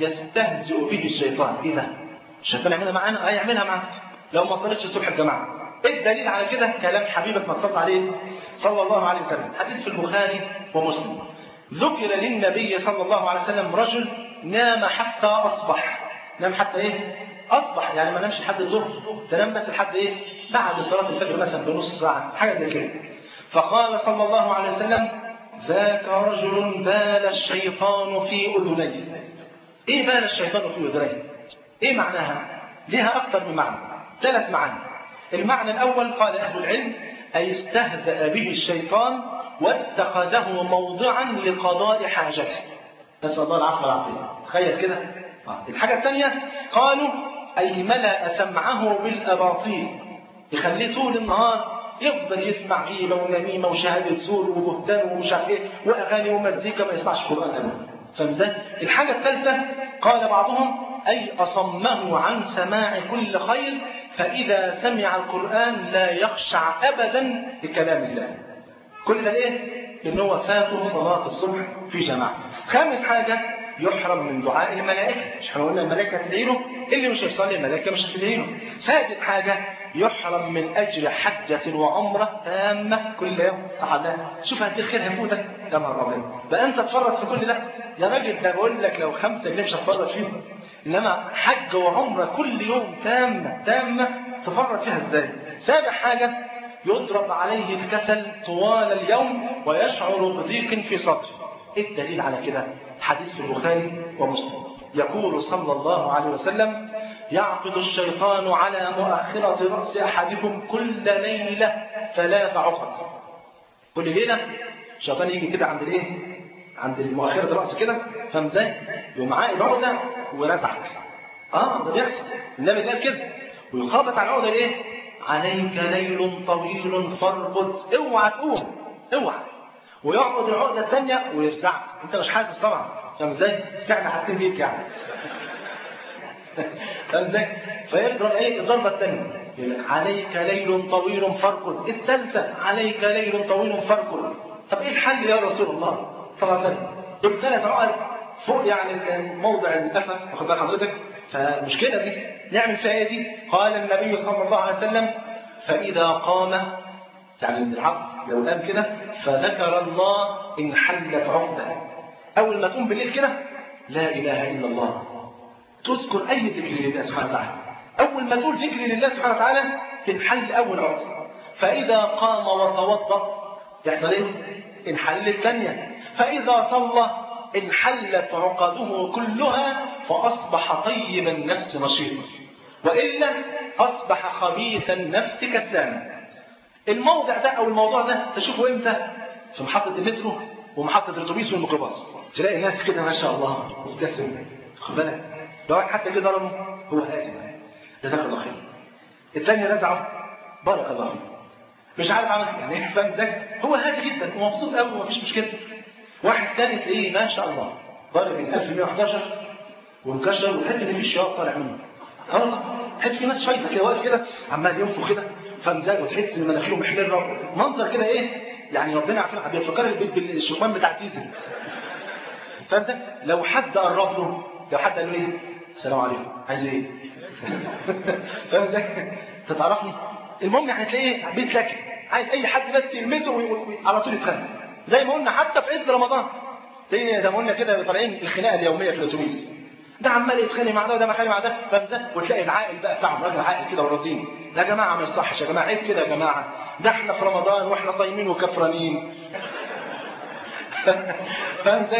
Speaker 4: يستهزئ به الشيطان ايه ده الشيطان يعملها معانا اه يعملها معاك لو ما صليتش الصبح الجماعه ايه الدليل على كده كلام حبيبك ما صلى عليه صلى الله عليه وسلم حديث في البخاري ومسلم ذكر للنبي صلى الله عليه وسلم رجل نام حتى اصبح نام حتى ايه اصبح يعني ما نامش لحد الظهر ده نام بس لحد ايه بعد صلاه الفجر مثلا بنص ساعه حاجه زي كده فقال صلى الله عليه وسلم ذاك رجل بال الشيطان في اذنيه ايه بال الشيطان في اذنيه ايه معناها ليها اكثر من معنى ثلاث معاني المعنى الأول قال أهل العلم أي استهزأ به الشيطان واتخذه موضعا لقضاء حاجته نسأل الله العفو والعافية تخيل كده الحاجة الثانية قالوا أي ملأ سمعه بالأباطيل يخليه طول النهار يفضل يسمع غيبة ونميمة وشهادة زور وبهتان ومش عارف ايه وأغاني ومزيكا ما يسمعش قرآن أبدا فاهم ازاي؟ الحاجة الثالثة قال بعضهم أي أصمه عن سماع كل خير فإذا سمع القرآن لا يخشع أبدا لكلام الله كل ده ليه؟ لأن هو فاته صلاة الصبح في جماعة خامس حاجة يحرم من دعاء الملائكة مش احنا قلنا الملائكة هتدعي له اللي مش هيصلي الملائكة مش هتدعي له سادس حاجة يحرم من أجر حجة وعمرة تامة كل يوم صح الله شوف هدي الخير هيفوتك يا نهار أبيض بقى أنت تفرط في كل ده يا راجل ده بقول لك لو خمسة جنيه مش هتفرط فيهم إنما حج وعمرة كل يوم تامة تامة تفرط فيها إزاي سابع حاجة يضرب عليه الكسل طوال اليوم ويشعر بضيق في صدره ايه الدليل على كده حديث في البخاري ومسلم يقول صلى الله عليه وسلم يعقد الشيطان على مؤخرة رأس أحدكم كل ليلة ثلاث عقد كل ليلة الشيطان يجي كده عند الايه عند مؤخرة الرأس كده فاهم ازاي يقوم عائد عقدة ورزعك اه ده بيحصل النبي قال كده ويخابط على العقدة ايه عليك ليل طويل فاربط اوعى تقوم اوعى ويعقد العقدة الثانية ويرزعك انت مش حاسس طبعا فاهم ازاي؟ احنا حاسين بيك يعني فاهم ازاي؟ فيضرب ايه الضربة الثانية يقول لك عليك ليل طويل فارقد الثالثة عليك ليل طويل فارقد طب ايه الحل يا رسول الله صلى الله عليه وسلم دول ثلاث عقد فوق يعني موضع القفا واخد بال حضرتك فالمشكلة دي نعمل فيها ايه دي؟ قال النبي صلى الله عليه وسلم فإذا قام يعني من العقد لو قام كده فذكر الله انحلت عقده اول ما تقوم بالليل كده لا اله الا الله تذكر اي ذكر لله سبحانه وتعالى اول ما تقول ذكر لله سبحانه وتعالى تنحل اول عقده فاذا قام وتوضا يحصل ايه انحل الثانيه فاذا صلى انحلت عقده كلها فاصبح طيب النفس نشيطا والا اصبح خبيث النفس كسلانا الموضع ده او الموضوع ده تشوفه امتى في محطة المترو ومحطة الاتوبيس والميكروباص تلاقي ناس كده ما شاء الله مبتسم خد بالك لو واحد حتى كده ضربه هو هادي جزاك الله خير الثاني رزعه بارك الله فيك مش عارف عمل يعني فاهم ازاي هو هادي جدا ومبسوط قوي ومفيش مشكله واحد ثاني تلاقيه ما شاء الله ضارب ال 1111 ومكشر وتحس ان في شياط طالع منه اه والله تحس في ناس شايفه كده واقف كده عمال ينفخ كده فمزاج وتحس ان مناخيره محمره منظر كده ايه يعني ربنا يعافينا بيفكر البيت بالشكمان بتاع تيزن فاهم ازاي لو حد قرب له لو حد قال له ايه السلام عليكم عايز ايه فاهم ازاي تتعرفني المهم يعني تلاقيه بيتلكك عايز اي حد بس يلمسه وعلى طول يتخانق زي ما قلنا حتى في عز رمضان زي ما قلنا كده طالعين الخناقه اليوميه في الاتوبيس ده عمال يتخانق مع ده وده مخانق مع ده فاهم وتلاقي العاقل بقى بتاعهم راجل عاقل كده ورزين يا جماعه ما يصحش يا جماعه عيب كده يا جماعه ده احنا في رمضان واحنا صايمين وكفرانين فاهم ازاي؟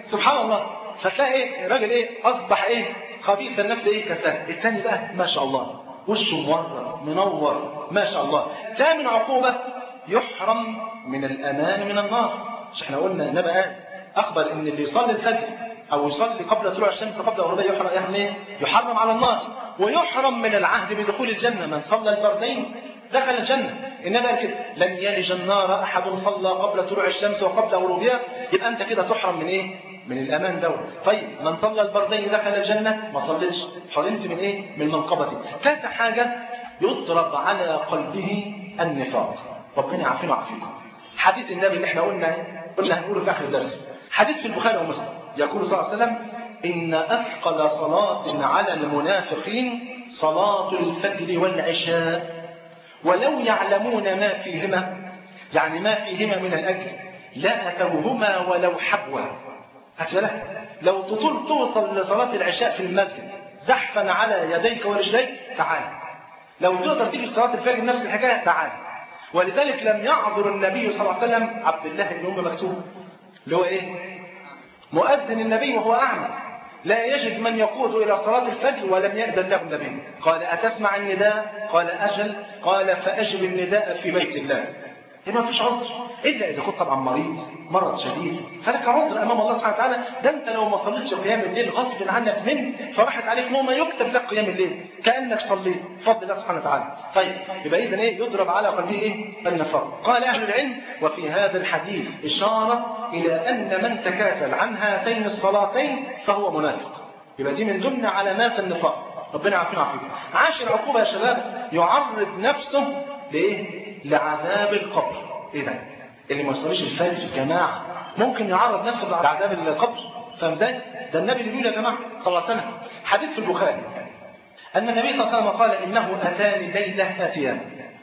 Speaker 4: سبحان الله فتلاقي ايه راجل ايه اصبح ايه خبيث النفس ايه كسل الثاني بقى ما شاء الله وشه مورد منور ما شاء الله ثامن عقوبة يحرم من الأمان من النار مش احنا قلنا النبي قال أخبر إن اللي يصلي الفجر أو يصلي قبل طلوع الشمس قبل غروبها يحرم يحرم إيه؟ يحرم على النار ويحرم من العهد بدخول الجنة من صلى الفردين دخل الجنة النبي قال كده لن يلج النار أحد صلى قبل طلوع الشمس وقبل غروبها يبقى أنت كده تحرم من إيه؟ من الأمان دوت طيب من صلى البردين دخل الجنة ما صليش حرمت من إيه؟ من المنقبة كذا حاجة يضرب على قلبه النفاق ربنا يعافينا ويعافيكم حديث النبي اللي احنا قلنا قلنا هنقوله في آخر الدرس حديث في البخاري ومسلم يقول صلى الله عليه وسلم إن أثقل صلاة على المنافقين صلاة الفجر والعشاء ولو يعلمون ما فيهما يعني ما فيهما من الأجر لأتوهما ولو حبوا بالك لو تطول توصل لصلاة العشاء في المسجد زحفا على يديك ورجليك تعال لو تقدر تيجي صلاة الفجر نفس الحكاية تعال ولذلك لم يعذر النبي صلى الله عليه وسلم عبد الله بن أم مكتوم اللي هو إيه؟ مؤذن النبي وهو أعمى لا يجد من يقود إلى صلاة الفجر ولم يأذن له النبي قال أتسمع النداء قال أجل قال فأجل النداء في بيت الله يبقى ما فيش عذر إلا إذا كنت طبعا مريض مرض شديد فلك عذر أمام الله سبحانه وتعالى ده أنت لو ما صليتش قيام الليل غصب عنك من فراحت عليك نومة يكتب لك قيام الليل كأنك صليت بفضل الله سبحانه وتعالى طيب يبقى إذا إيه يضرب على قلبه إيه النفاق قال أهل العلم وفي هذا الحديث إشارة إلى أن من تكاسل عن هاتين الصلاتين فهو منافق يبقى دي من ضمن علامات النفاق ربنا يعافينا ويعافيكم عاشر عقوبة يا شباب يعرض نفسه لإيه لعذاب القبر ايه ده اللي ما يصليش الفجر يا جماعه ممكن يعرض نفسه لعذاب القبر فاهم ازاي ده النبي اللي بيقول يا جماعه صلى الله عليه وسلم حديث في البخاري ان النبي صلى الله عليه وسلم قال انه اتاني ليله اتيان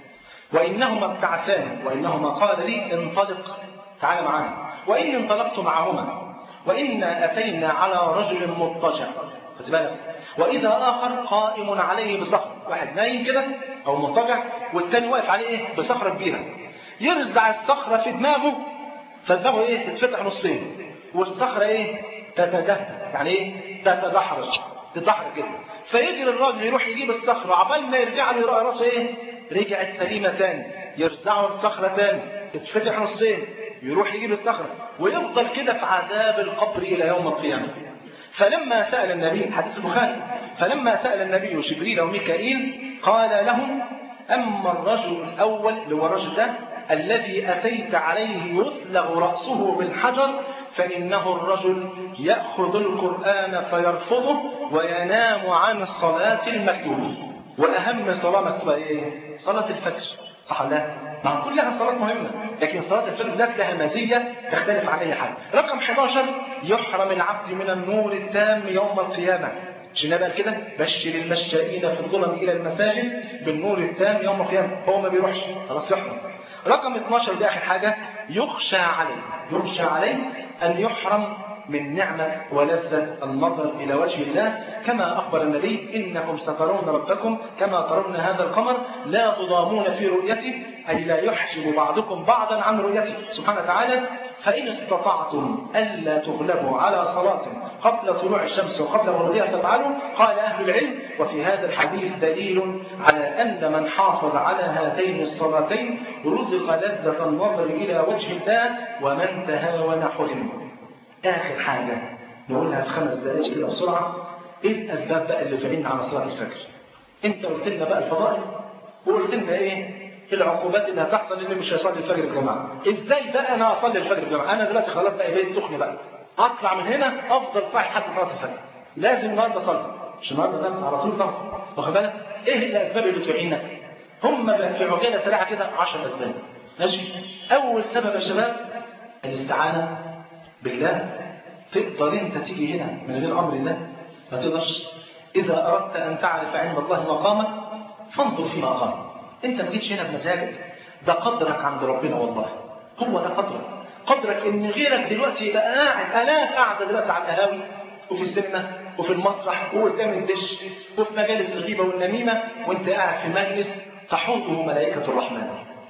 Speaker 4: وانهما ابتعثان وانهما قال لي انطلق تعال معنا واني انطلقت معهما وانا اتينا على رجل مضطجع خد بالك واذا اخر قائم عليه بصخر واحد نايم كده او مضطجع والتاني واقف عليه ايه بصخره كبيره يرزع الصخره في دماغه فدماغه ايه تتفتح نصين والصخره ايه تتدهد يعني ايه تتدحرج تتدحرج كده فيجري الراجل يروح يجيب الصخره عبال ما يرجع له يلاقي راسه ايه رجعت سليمه تاني يرزعه الصخره تاني تتفتح نصين يروح يجيب الصخره ويفضل كده في عذاب القبر الى يوم القيامه فلما سأل النبي حديث البخاري فلما سأل النبي جبريل وميكائيل قال لهم أما الرجل الأول اللي هو الرجل ده الذي أتيت عليه يثلغ رأسه بالحجر فإنه الرجل يأخذ القرآن فيرفضه وينام عن الصلاة المكتوبة وأهم صلاة مكتوبة إيه؟ صلاة الفجر صح لا؟ مع كلها صلاة مهمة لكن صلاة الفجر ذات لها مزية تختلف عن أي حاجة رقم 11 يحرم العبد من النور التام يوم القيامة مش قال كده بشر المشائين في الظلم إلى المساجد بالنور التام يوم القيامة هو ما بيروحش خلاص يحرم رقم 12 دي آخر حاجة يخشى عليه يخشى عليه أن يحرم من نعمة ولذة النظر إلى وجه الله كما أخبر النبي إنكم سترون ربكم كما ترون هذا القمر لا تضامون في رؤيته أي لا يحجب بعضكم بعضا عن رؤيته سبحانه وتعالى فإن استطعتم ألا تغلبوا على صلاة قبل طلوع الشمس وقبل غروبها تفعلوا قال أهل العلم وفي هذا الحديث دليل على أن من حافظ على هاتين الصلاتين رزق لذة النظر إلى وجه الله ومن تهاون حرم آخر حاجة نقولها في خمس دقائق كده بسرعة إيه الأسباب بقى اللي تعين على صلاة الفجر أنت قلت لنا بقى الفضائل وقلت لنا إيه العقوبات اللي هتحصل اللي مش هيصلي الفجر الجماعة ازاي بقى انا اصلي الفجر الجماعة انا دلوقتي خلاص بقى بيت سخن بقى اطلع من هنا افضل صاحي حتى صلاة الفجر لازم النهارده اصلي مش النهارده بس على طول طبعا واخد بالك ايه الاسباب اللي تعينك هم في عجاله سريعه كده 10 اسباب ماشي اول سبب يا شباب الاستعانه بالله تقدر انت تيجي هنا من غير امر الله ما تقدرش اذا اردت ان تعرف عند الله مقامك فانظر في مقامك انت ما جيتش هنا بمزاجك ده قدرك عند ربنا والله هو ده قدرك قدرك ان غيرك دلوقتي يبقى قاعد الاف قاعده دلوقتي على القهاوي وفي السينما وفي المسرح وقدام الدش وفي مجالس الغيبه والنميمه وانت قاعد في مجلس تحوطه ملائكه الرحمن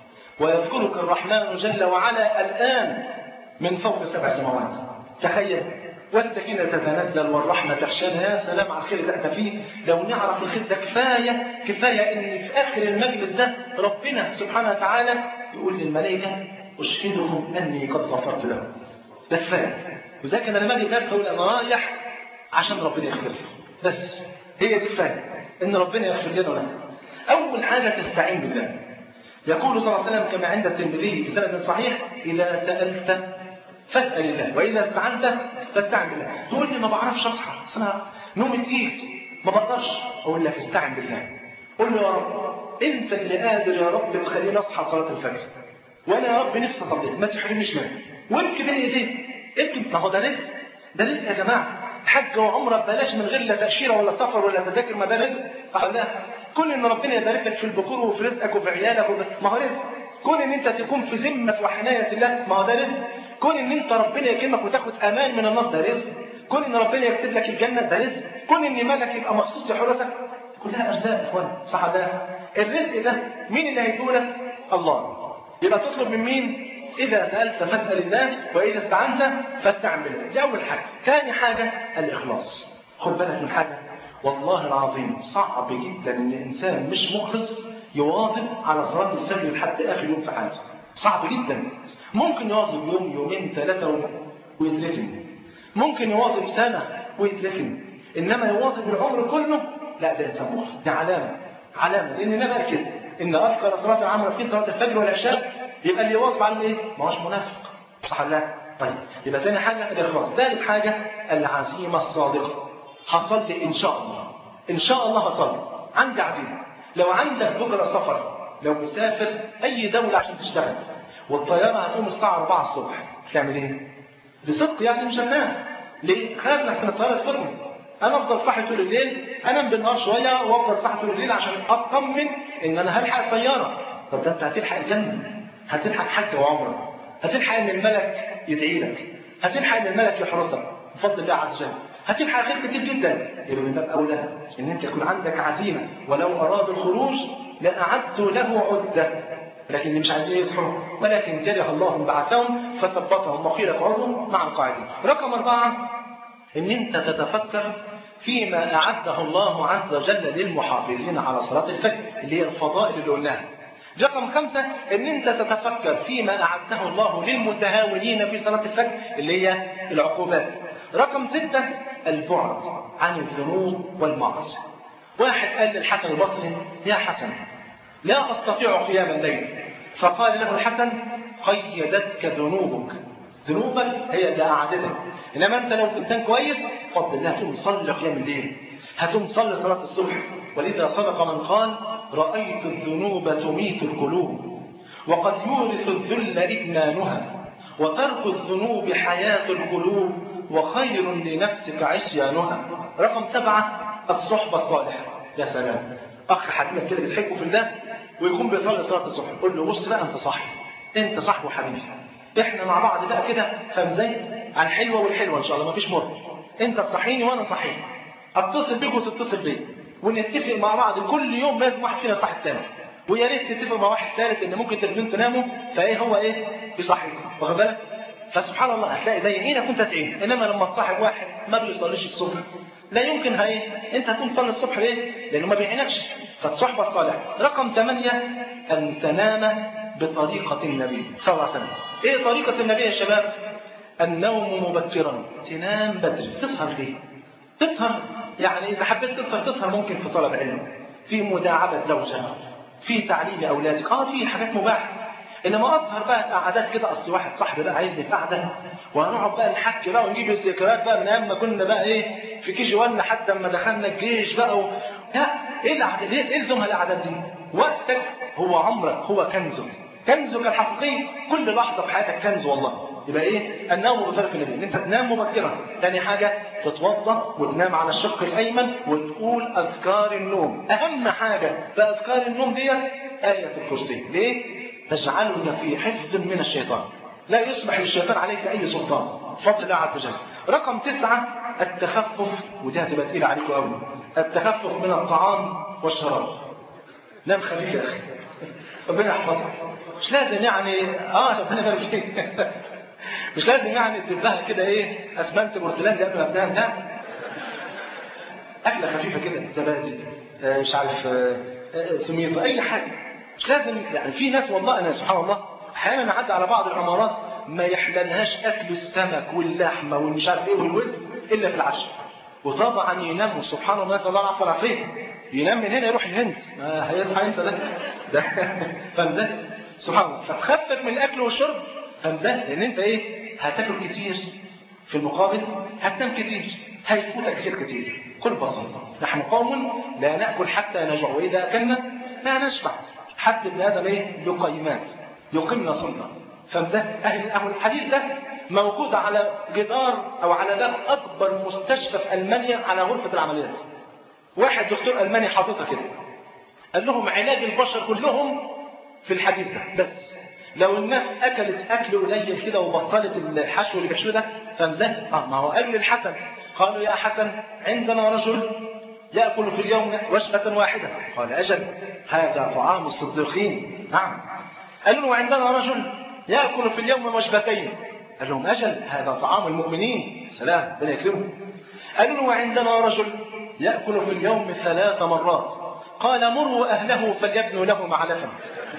Speaker 4: ويذكرك الرحمن جل وعلا الان من فوق سبع سماوات تخيل والسكينة تتنزل والرحمة تخشانا يا سلام على الخير اللي احنا فيه لو نعرف الخير ده كفاية كفاية ان في اخر المجلس ده ربنا سبحانه وتعالى يقول للملائكة اشهدكم اني قد غفرت لهم ده كفاية وذلك انا لما اجي درس اقول انا رايح عشان ربنا يغفر لي بس هي دي كفاية ان ربنا يغفر لنا ولك اول حاجة تستعين بالله يقول صلى الله عليه وسلم كما عند الترمذي بسند صحيح اذا سالت فاسال الله واذا استعنت فاستعن بالله تقول لي ما بعرفش اصحى أصل انا نومي تقيل ما بقدرش اقول لك استعن بالله قول له يا رب انت اللي قادر يا رب تخليني اصحى صلاه الفجر وانا يا رب نفسي اصلي ما تحرمنيش منه وابكي بين ايديك ابكي ما هو ده رزق ده رزق يا جماعه حج وعمره ببلاش من غير لا تاشيره ولا سفر ولا تذاكر ما ده رزق صح ولا لا كون ان ربنا يبارك لك في البكور وفي رزقك وفي عيالك وفي... ما هو رزق كون ان انت تكون في ذمه وحنايه الله ما هو ده رزق كون ان انت ربنا يكرمك وتاخد امان من النار ده رزق كون ان ربنا يكتب لك الجنه ده رزق كون ان مالك يبقى مخصوص لحرتك كلها ارزاق يا اخوان صح ولا لا الرزق ده مين اللي هيدولك الله يبقى تطلب من مين إذا سألت فاسأل الله وإذا استعنت فاستعن بالله دي أول حاجة ثاني حاجة الإخلاص خد بالك من حاجة والله العظيم صعب جدا ان الانسان مش مخلص يواظب على صلاه الفجر لحد اخر يوم في حياته صعب جدا ممكن يواظب يوم يومين ثلاثه ويتركن ممكن يواظب سنه ويتركن انما يواظب العمر كله لا ده انسان مخلص دي علامه علامه لان النبي قال كده ان اذكر صلاه العمل في صلاه الفجر والعشاء يبقى اللي يواظب على ايه؟ ما هوش منافق صح ولا لا؟ طيب يبقى ثاني حاجه الاخلاص ثالث حاجه العزيمه الصادقه هصلي ان شاء الله ان شاء الله هصلي عندي عزيمه لو عندك بكره سفر لو مسافر اي دوله عشان تشتغل والطياره هتقوم الساعه 4 الصبح تعمل ايه بصدق يعني مش هنام ليه خاف لحسن الطياره تفوتني انا افضل صاحي طول الليل انام بالنهار شويه وافضل صاحي طول الليل عشان اطمن ان انا هلحق الطياره طب ده انت هتلحق الجنه هتلحق حج وعمره هتلحق ان الملك يدعي لك هتلحق ان الملك يحرسك بفضل الله عز وجل هتلحق خير كتير جدا يبقى من باب اولى ان انت يكون عندك عزيمه ولو اراد الخروج لاعدت له عده لكن اللي مش عايزين يصحوا ولكن كره الله بعثهم فثبتهم وقيل اقعدوا مع القاعدين رقم اربعه ان انت تتفكر فيما اعده الله عز وجل للمحافظين على صلاه الفجر اللي هي الفضائل اللي قلناها رقم خمسة ان انت تتفكر فيما اعده الله للمتهاونين في صلاة الفجر اللي هي العقوبات رقم ستة البعد عن الذنوب والمعاصي واحد قال للحسن البصري يا حسن لا أستطيع قيام الليل فقال له الحسن قيدتك ذنوبك ذنوبك هي اللي أعدتك إنما أنت لو إنسان كويس فضل الله هتقوم تصلي قيام الليل هتقوم تصلي صلاة الصبح ولذا صدق من قال رأيت الذنوب تميت القلوب وقد يورث الذل إدمانها وترك الذنوب حياة القلوب وخير لنفسك عصيانها رقم سبعة الصحبة الصالحة يا سلام أخ حبيبك كده بتحبه في الله ويكون بيصلي صلاة الصبح قول له بص بقى أنت صاحبي أنت صاحبه حبيبي إحنا مع بعض بقى كده فاهم ازاي؟ على الحلوة والحلوة إن شاء الله مفيش مر أنت تصحيني وأنا صحيح أتصل بيك وتتصل بيا ونتفق مع بعض كل يوم لازم واحد فينا صاحب تاني ويا ريت تتفق مع واحد ثالث ان ممكن ترجعوا تناموا فايه هو ايه يصحيكم واخد بالك فسبحان الله هتلاقي زي عينك كنت تعين انما لما تصاحب واحد ما بيصليش الصبح لا يمكن هاي انت هتقوم تصلي الصبح ليه؟ لانه ما بيعينكش فالصحبه الصالحه رقم ثمانية ان تنام بطريقه النبي صلى الله عليه وسلم ايه طريقه النبي يا شباب النوم مبكرا تنام بدري تسهر ليه تسهر يعني اذا حبيت تسهر تسهر ممكن في طلب علم في مداعبه زوجها في تعليم اولادك اه في حاجات مباحه انما اسهر بقى قعدات كده اصل واحد صاحبي بقى عايزني في قعده وهنقعد بقى نحكي بقى ونجيب الذكريات بقى من ايام ما كنا بقى ايه في كي جي 1 حتى لما دخلنا الجيش بقى و... لا ايه القعده ليه الزمها القعدات دي وقتك هو عمرك هو كنزك كنزك الحقيقي كل لحظه في حياتك كنز والله يبقى ايه النوم بطريق النبي ان انت تنام مبكرا ثاني حاجه تتوضا وتنام على الشق الايمن وتقول اذكار النوم اهم حاجه في اذكار النوم ديت ايه الكرسي ليه تجعلك في حفظ من الشيطان لا يصبح للشيطان عليك اي سلطان فضل الله عز وجل رقم تسعة التخفف ودي هتبقى تقيلة عليكم قوي التخفف من الطعام والشراب نام خفيف يا اخي ربنا يحفظك مش لازم يعني اه ربنا يبارك فيك مش لازم يعني تدبها كده ايه اسمنت بورتلاند قبل ما تنام لا اكله خفيفه كده زبادي آه، مش عارف آه، آه، سميط اي حاجه مش لازم يعني في ناس والله انا سبحان الله احيانا نعدي على بعض العمارات ما يحللهاش اكل السمك واللحمه والمش عارف ايه والوز الا في العشاء وطبعا ينام سبحان الله نسال الله العافيه والعافيه ينام من هنا يروح الهند ما هيصحى انت ده ده فاهم ده سبحان الله فتخفف من الاكل والشرب فاهم ده لان انت ايه هتاكل كتير في المقابل هتنام كتير هيفوتك خير كتير كل بسيطة نحن قوم لا نأكل حتى نجوع وإذا أكلنا لا نشبع حتى ابن آدم إيه بقيمات يقيمنا سنة فمزه أهل الأهل الحديث ده موجود على جدار أو على باب أكبر مستشفى في ألمانيا على غرفة العمليات واحد دكتور ألماني حاططها كده قال لهم علاج البشر كلهم في الحديث ده بس لو الناس أكلت أكل قليل كده وبطلت الحشو اللي بيحشوه ده فمزه آه ما هو قالوا للحسن قالوا يا حسن عندنا رجل يأكل في اليوم وجبة واحدة قال أجل هذا طعام الصديقين نعم قالوا له عندنا رجل يأكل في اليوم وجبتين قال لهم أجل هذا طعام المؤمنين سلام ربنا يكرمه قالوا له وعندنا رجل يأكل في اليوم ثلاث مرات قال مروا أهله فليبنوا له معلفا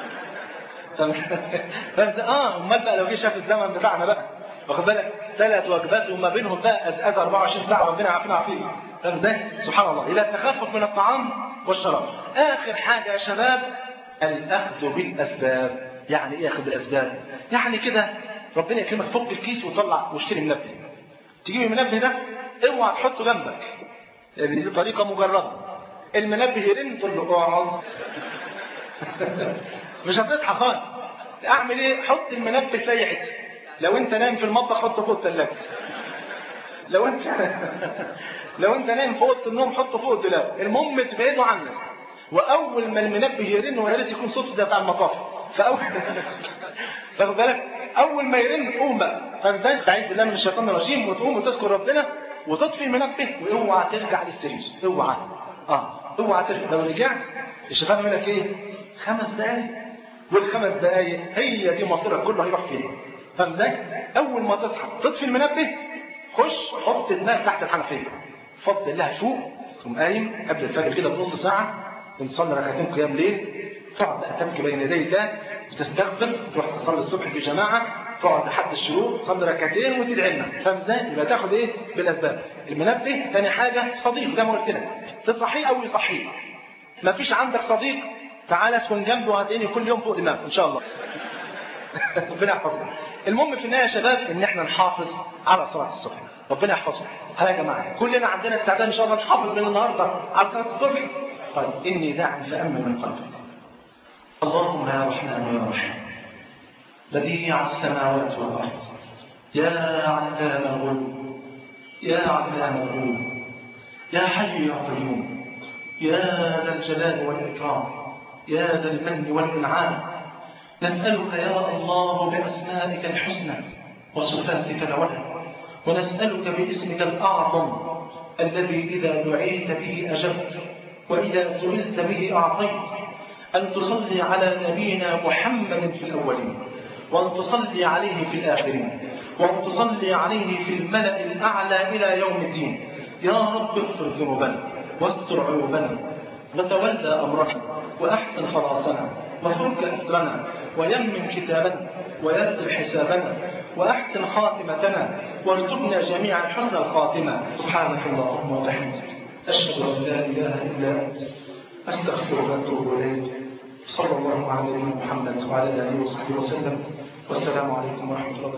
Speaker 4: فهمت اه امال بقى لو جه شاف الزمن بتاعنا بقى واخد بالك ثلاث وجبات وما بينهم بقى ازاز 24 ساعه ربنا يعافينا عافيه فاهم ازاي؟ سبحان الله الى التخفف من الطعام والشراب اخر حاجه يا شباب الاخذ بالاسباب يعني ايه اخذ بالاسباب؟ يعني كده ربنا يكرمك فك الكيس وطلع واشتري منبه تجيب المنبه ده اوعى تحطه جنبك لان دي طريقه مجربه المنبه يرن تقول له اقعد مش هتصحى خالص اعمل ايه حط المنبه في اي حته لو انت نايم في المطبخ حطه فوق الثلاجه لو انت لو انت نايم في اوضه النوم حطه فوق الدولاب المهم تبعده عنك واول ما المنبه يرن ويا ريت يكون صوته زي بتاع المطافي فاول تاخد بالك اول ما يرن قوم بقى فازاي تعيذ بالله من الشيطان الرجيم وتقوم وتذكر ربنا وتطفي المنبه واوعى ترجع للسرير اوعى اه اوعى ترجع لو رجعت الشيطان يقول لك ايه خمس دقايق والخمس دقايق هي دي مصيرك كله هيروح فين فاهم ازاي؟ اول ما تصحى تطفي المنبه خش حط دماغك تحت الحنفيه فضل الله فوق تقوم قايم قبل الفجر كده بنص ساعه تصلي ركعتين قيام ليل تقعد بقى تبكي بين يدي الله وتستغفر تروح تصلي الصبح في جماعه تقعد لحد الشروق تصلي ركعتين وتدعي لنا فاهم ازاي؟ يبقى تاخد ايه؟ بالاسباب المنبه ثاني حاجه صديق زي ما قلت لك تصحيه او يصحيه ما فيش عندك صديق تعال اسكن جنبه وهتلاقيني كل يوم فوق دماغه ان شاء الله ربنا يحفظنا المهم في النهايه يا شباب ان احنا نحافظ على صلاه الصبح ربنا يحفظنا ها يا جماعه كلنا عندنا استعداد ان شاء الله نحافظ من النهارده على صلاه الصبح طيب اني داع فامن من قلبك اللهم يا رحمن يا رحيم بديع السماوات والارض يا علام الغيوب يا علام الغيوب يا حي يا قيوم يا ذا الجلال والاكرام يا ذا المن والانعام نسألك يا الله بأسمائك الحسنى وصفاتك العلى ونسألك باسمك الأعظم الذي إذا دعيت به أجبت وإذا سئلت به أعطيت أن تصلي على نبينا محمد في الأولين وأن تصلي عليه في الآخرين وأن تصلي عليه في الملأ الأعلى إلى يوم الدين يا رب اغفر ذنوبنا واستر عيوبنا وتولى أمرنا وأحسن خلاصنا وفرج أسرنا ويمن كتابنا ويسر حسابنا وأحسن خاتمتنا وارزقنا جميعا حسن الخاتمة سبحانك اللهم وبحمدك أشهد أن لا إله إلا أنت أستغفرك وأتوب إليك صلى الله على نبينا محمد وعلى آله وصحبه وسلم والسلام عليكم ورحمة الله وبركاته